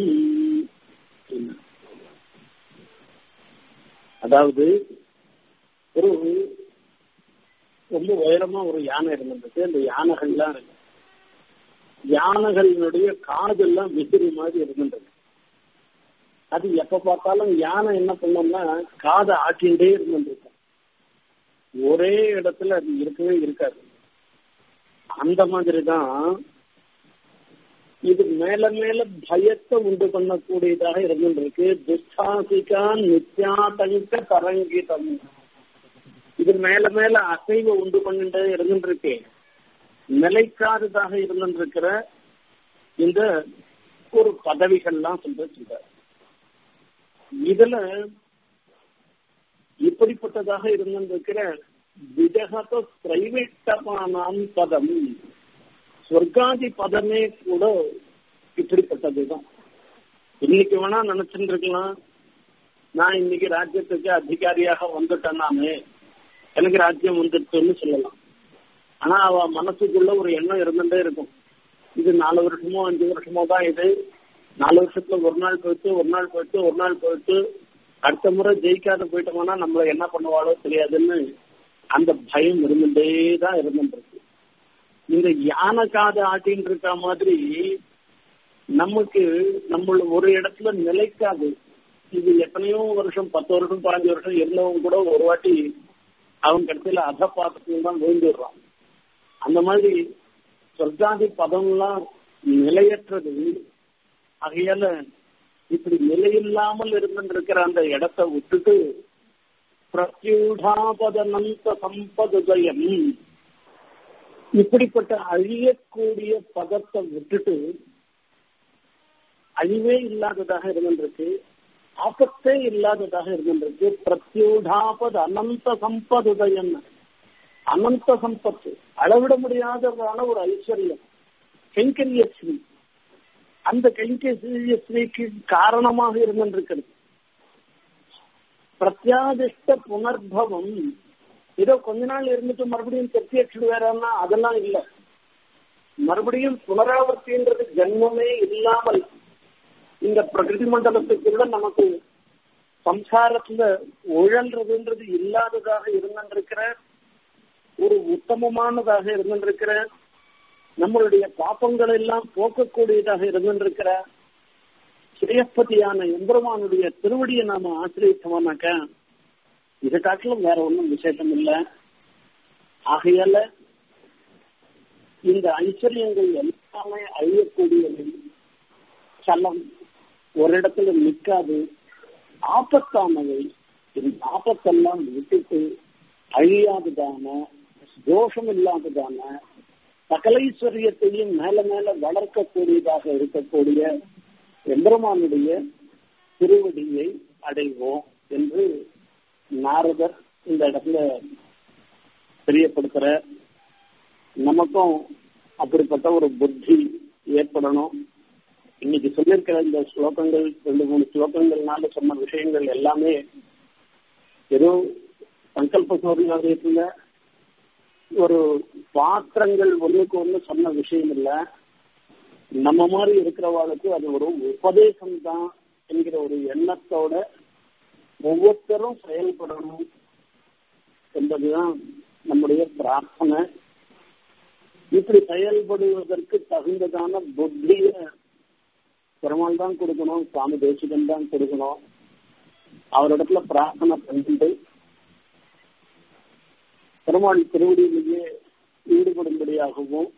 Speaker 1: அதாவது ஒரு ரொம்ப உயரமா ஒரு யானை இருந்திருக்கு அந்த யானைகள்லாம் இருக்கு யானைகளினுடைய காதெல்லாம் விசிறி மாதிரி இருந்துருக்கு அது எப்ப பார்த்தாலும் யானை என்ன பண்ணோம்னா காதை ஆட்டின்ண்டே இருந்துருக்கும் ஒரே இடத்துல அது இருக்கவே இருக்காது அந்த மாதிரி தான் இது மேல மேல பயத்தை உண்டு பண்ணக்கூடியதாக இருந்துருக்கு துஷ்டாசிகா நித்யாதங்க தரங்கிதம் இது மேல மேல அசைவை உண்டு பண்ணிட்டு இருந்துருக்கு நிலைக்காததாக இருந்திருக்கிற இந்த ஒரு பதவிகள்லாம் சொல்ற சொல்ற இதுல இப்படிப்பட்டதாக இருந்திருக்கிற விஜகத திரைவிட்டமானாம் பதம் சொர்க்காதி பதமே கூட இப்படிப்பட்டதுதான் இன்னைக்கு வேணா நினைச்சுட்டு இருக்கலாம் நான் இன்னைக்கு ராஜ்யத்துக்கு அதிகாரியாக வந்துட்டேன் நானு எனக்கு ராஜ்யம் வந்துட்டுன்னு சொல்லலாம் ஆனா அவ மனசுக்குள்ள ஒரு எண்ணம் இருந்துட்டே இருக்கும் இது நாலு வருஷமோ அஞ்சு வருஷமோ தான் இது நாலு வருஷத்துல ஒரு நாள் போயிட்டு ஒரு நாள் போயிட்டு ஒரு நாள் போயிட்டு அடுத்த முறை ஜெயிக்காத போயிட்டோம்னா நம்மள என்ன பண்ணுவாளோ தெரியாதுன்னு அந்த பயம் இருந்துட்டே தான் இருந்துட்டு இருக்கு இந்த யானை காது ஆட்டின்னு இருக்க மாதிரி நமக்கு நம்ம ஒரு இடத்துல நிலைக்காது இது எத்தனையோ வருஷம் பத்து வருஷம் பாஞ்சு வருஷம் இருந்தவங்க கூட ஒரு வாட்டி அவன் கடைசியில அத பாத்திரத்துல தான் விழுந்துடுறான் அந்த மாதிரி சொர்க்காதி பதம்லாம் நிலையற்றது ஆகையால இப்படி நிலையில்லாமல் இருந்திருக்கிற அந்த இடத்தை விட்டுட்டு பிரத்யூடாபதனந்த சம்பதுதயம் இப்படிப்பட்ட அழியக்கூடிய பதத்தை விட்டுட்டு அழிவே இல்லாததாக இருந்திருக்கு ஆபத்தே இல்லாததாக இருந்திருக்கு பிரத்யூடாபத அனந்த சம்பதுதயம் அனந்த சம்பத்து அளவிட முடியாததான ஒரு ஐஸ்வர்யம் கைங்கரியஸ்ரீ அந்த கைங்கரியஸ்ரீக்கு காரணமாக இருந்திருக்கிறது பிரத்யாதிஷ்ட புனர்பவம் ஏதோ கொஞ்ச நாள் இருந்துட்டு மறுபடியும் பிரத்யட்சம் வேறன்னா அதெல்லாம் இல்ல மறுபடியும் புனராவர்த்தின்றது ஜென்மமே இல்லாமல் இந்த பிரகிருதி மண்டலத்துக்குள்ள நமக்கு சம்சாரத்துல உழல்றதுன்றது இல்லாததாக இருந்திருக்கிற ஒரு உத்தமமானதாக இருந்திருக்கிற நம்மளுடைய பாப்பங்கள் எல்லாம் போக்கக்கூடியதாக இருந்திருக்கிற சிறையப்பதியான எம்பெருமானுடைய திருவடியை நாம ஆசிரியத்தோம்னாக்க இதை காட்டிலும் வேற ஒன்றும் விசேஷம் இல்லை ஆகையால இந்த ஐஸ்வர்யங்கள் எல்லாமே அழியக்கூடியவை சலம் ஒரு இடத்துல நிற்காது ஆபத்தானவை இந்த ஆபத்தெல்லாம் விட்டுட்டு அழியாததான தோஷம் இல்லாததான சகலைஸ்வரியத்தையும் மேல மேல வளர்க்கக்கூடியதாக இருக்கக்கூடிய எம்பெருமானுடைய திருவடியை அடைவோம் என்று நாரதர் இந்த இடத்துல தெரியப்படுத்துற நமக்கும் அப்படிப்பட்ட ஒரு புத்தி ஏற்படணும் இன்னைக்கு சொல்லியிருக்கிற இந்த ஸ்லோகங்கள் ரெண்டு மூணு ஸ்லோகங்கள்னால சொன்ன விஷயங்கள் எல்லாமே ஏதோ சங்கல்ப சோதனையாகல ஒரு பாத்திரங்கள் ஒண்ணுக்கு ஒண்ணு சொன்ன விஷயம் இல்ல நம்ம மாதிரி இருக்கிறவாளுக்கு அது ஒரு உபதேசம் தான் என்கிற ஒரு எண்ணத்தோட ஒவ்வொருத்தரும் செயல்படணும் என்பதுதான் நம்முடைய பிரார்த்தனை இப்படி செயல்படுவதற்கு தகுந்ததான புத்திய பெருமாள் தான் கொடுக்கணும் சுவாமி தேசிகன் தான் கொடுக்கணும் அவரிடத்துல பிரார்த்தனை பண்ணிட்டு பெருமாள் திருவடியிலேயே ஈடுபடும்படியாகவும்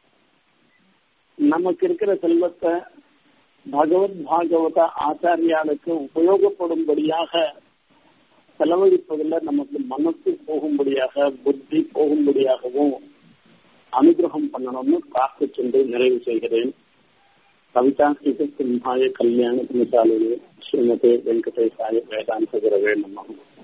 Speaker 1: நமக்கு இருக்கிற செல்வத்தை பகவத் பாகவத ஆச்சாரியாளுக்கு உபயோகப்படும்படியாக செலவழிப்பதில் நமக்கு மனசு போகும்படியாக புத்தி போகும்படியாகவும் அனுகிரகம் பண்ணணும்னு காத்து சென்று நிறைவு செய்கிறேன் கவிதா சிம்ஹாய கல்யாண குணசாலினி ஸ்ரீமதே வெங்கடேசாய வேதாந்த குரவே நமகம்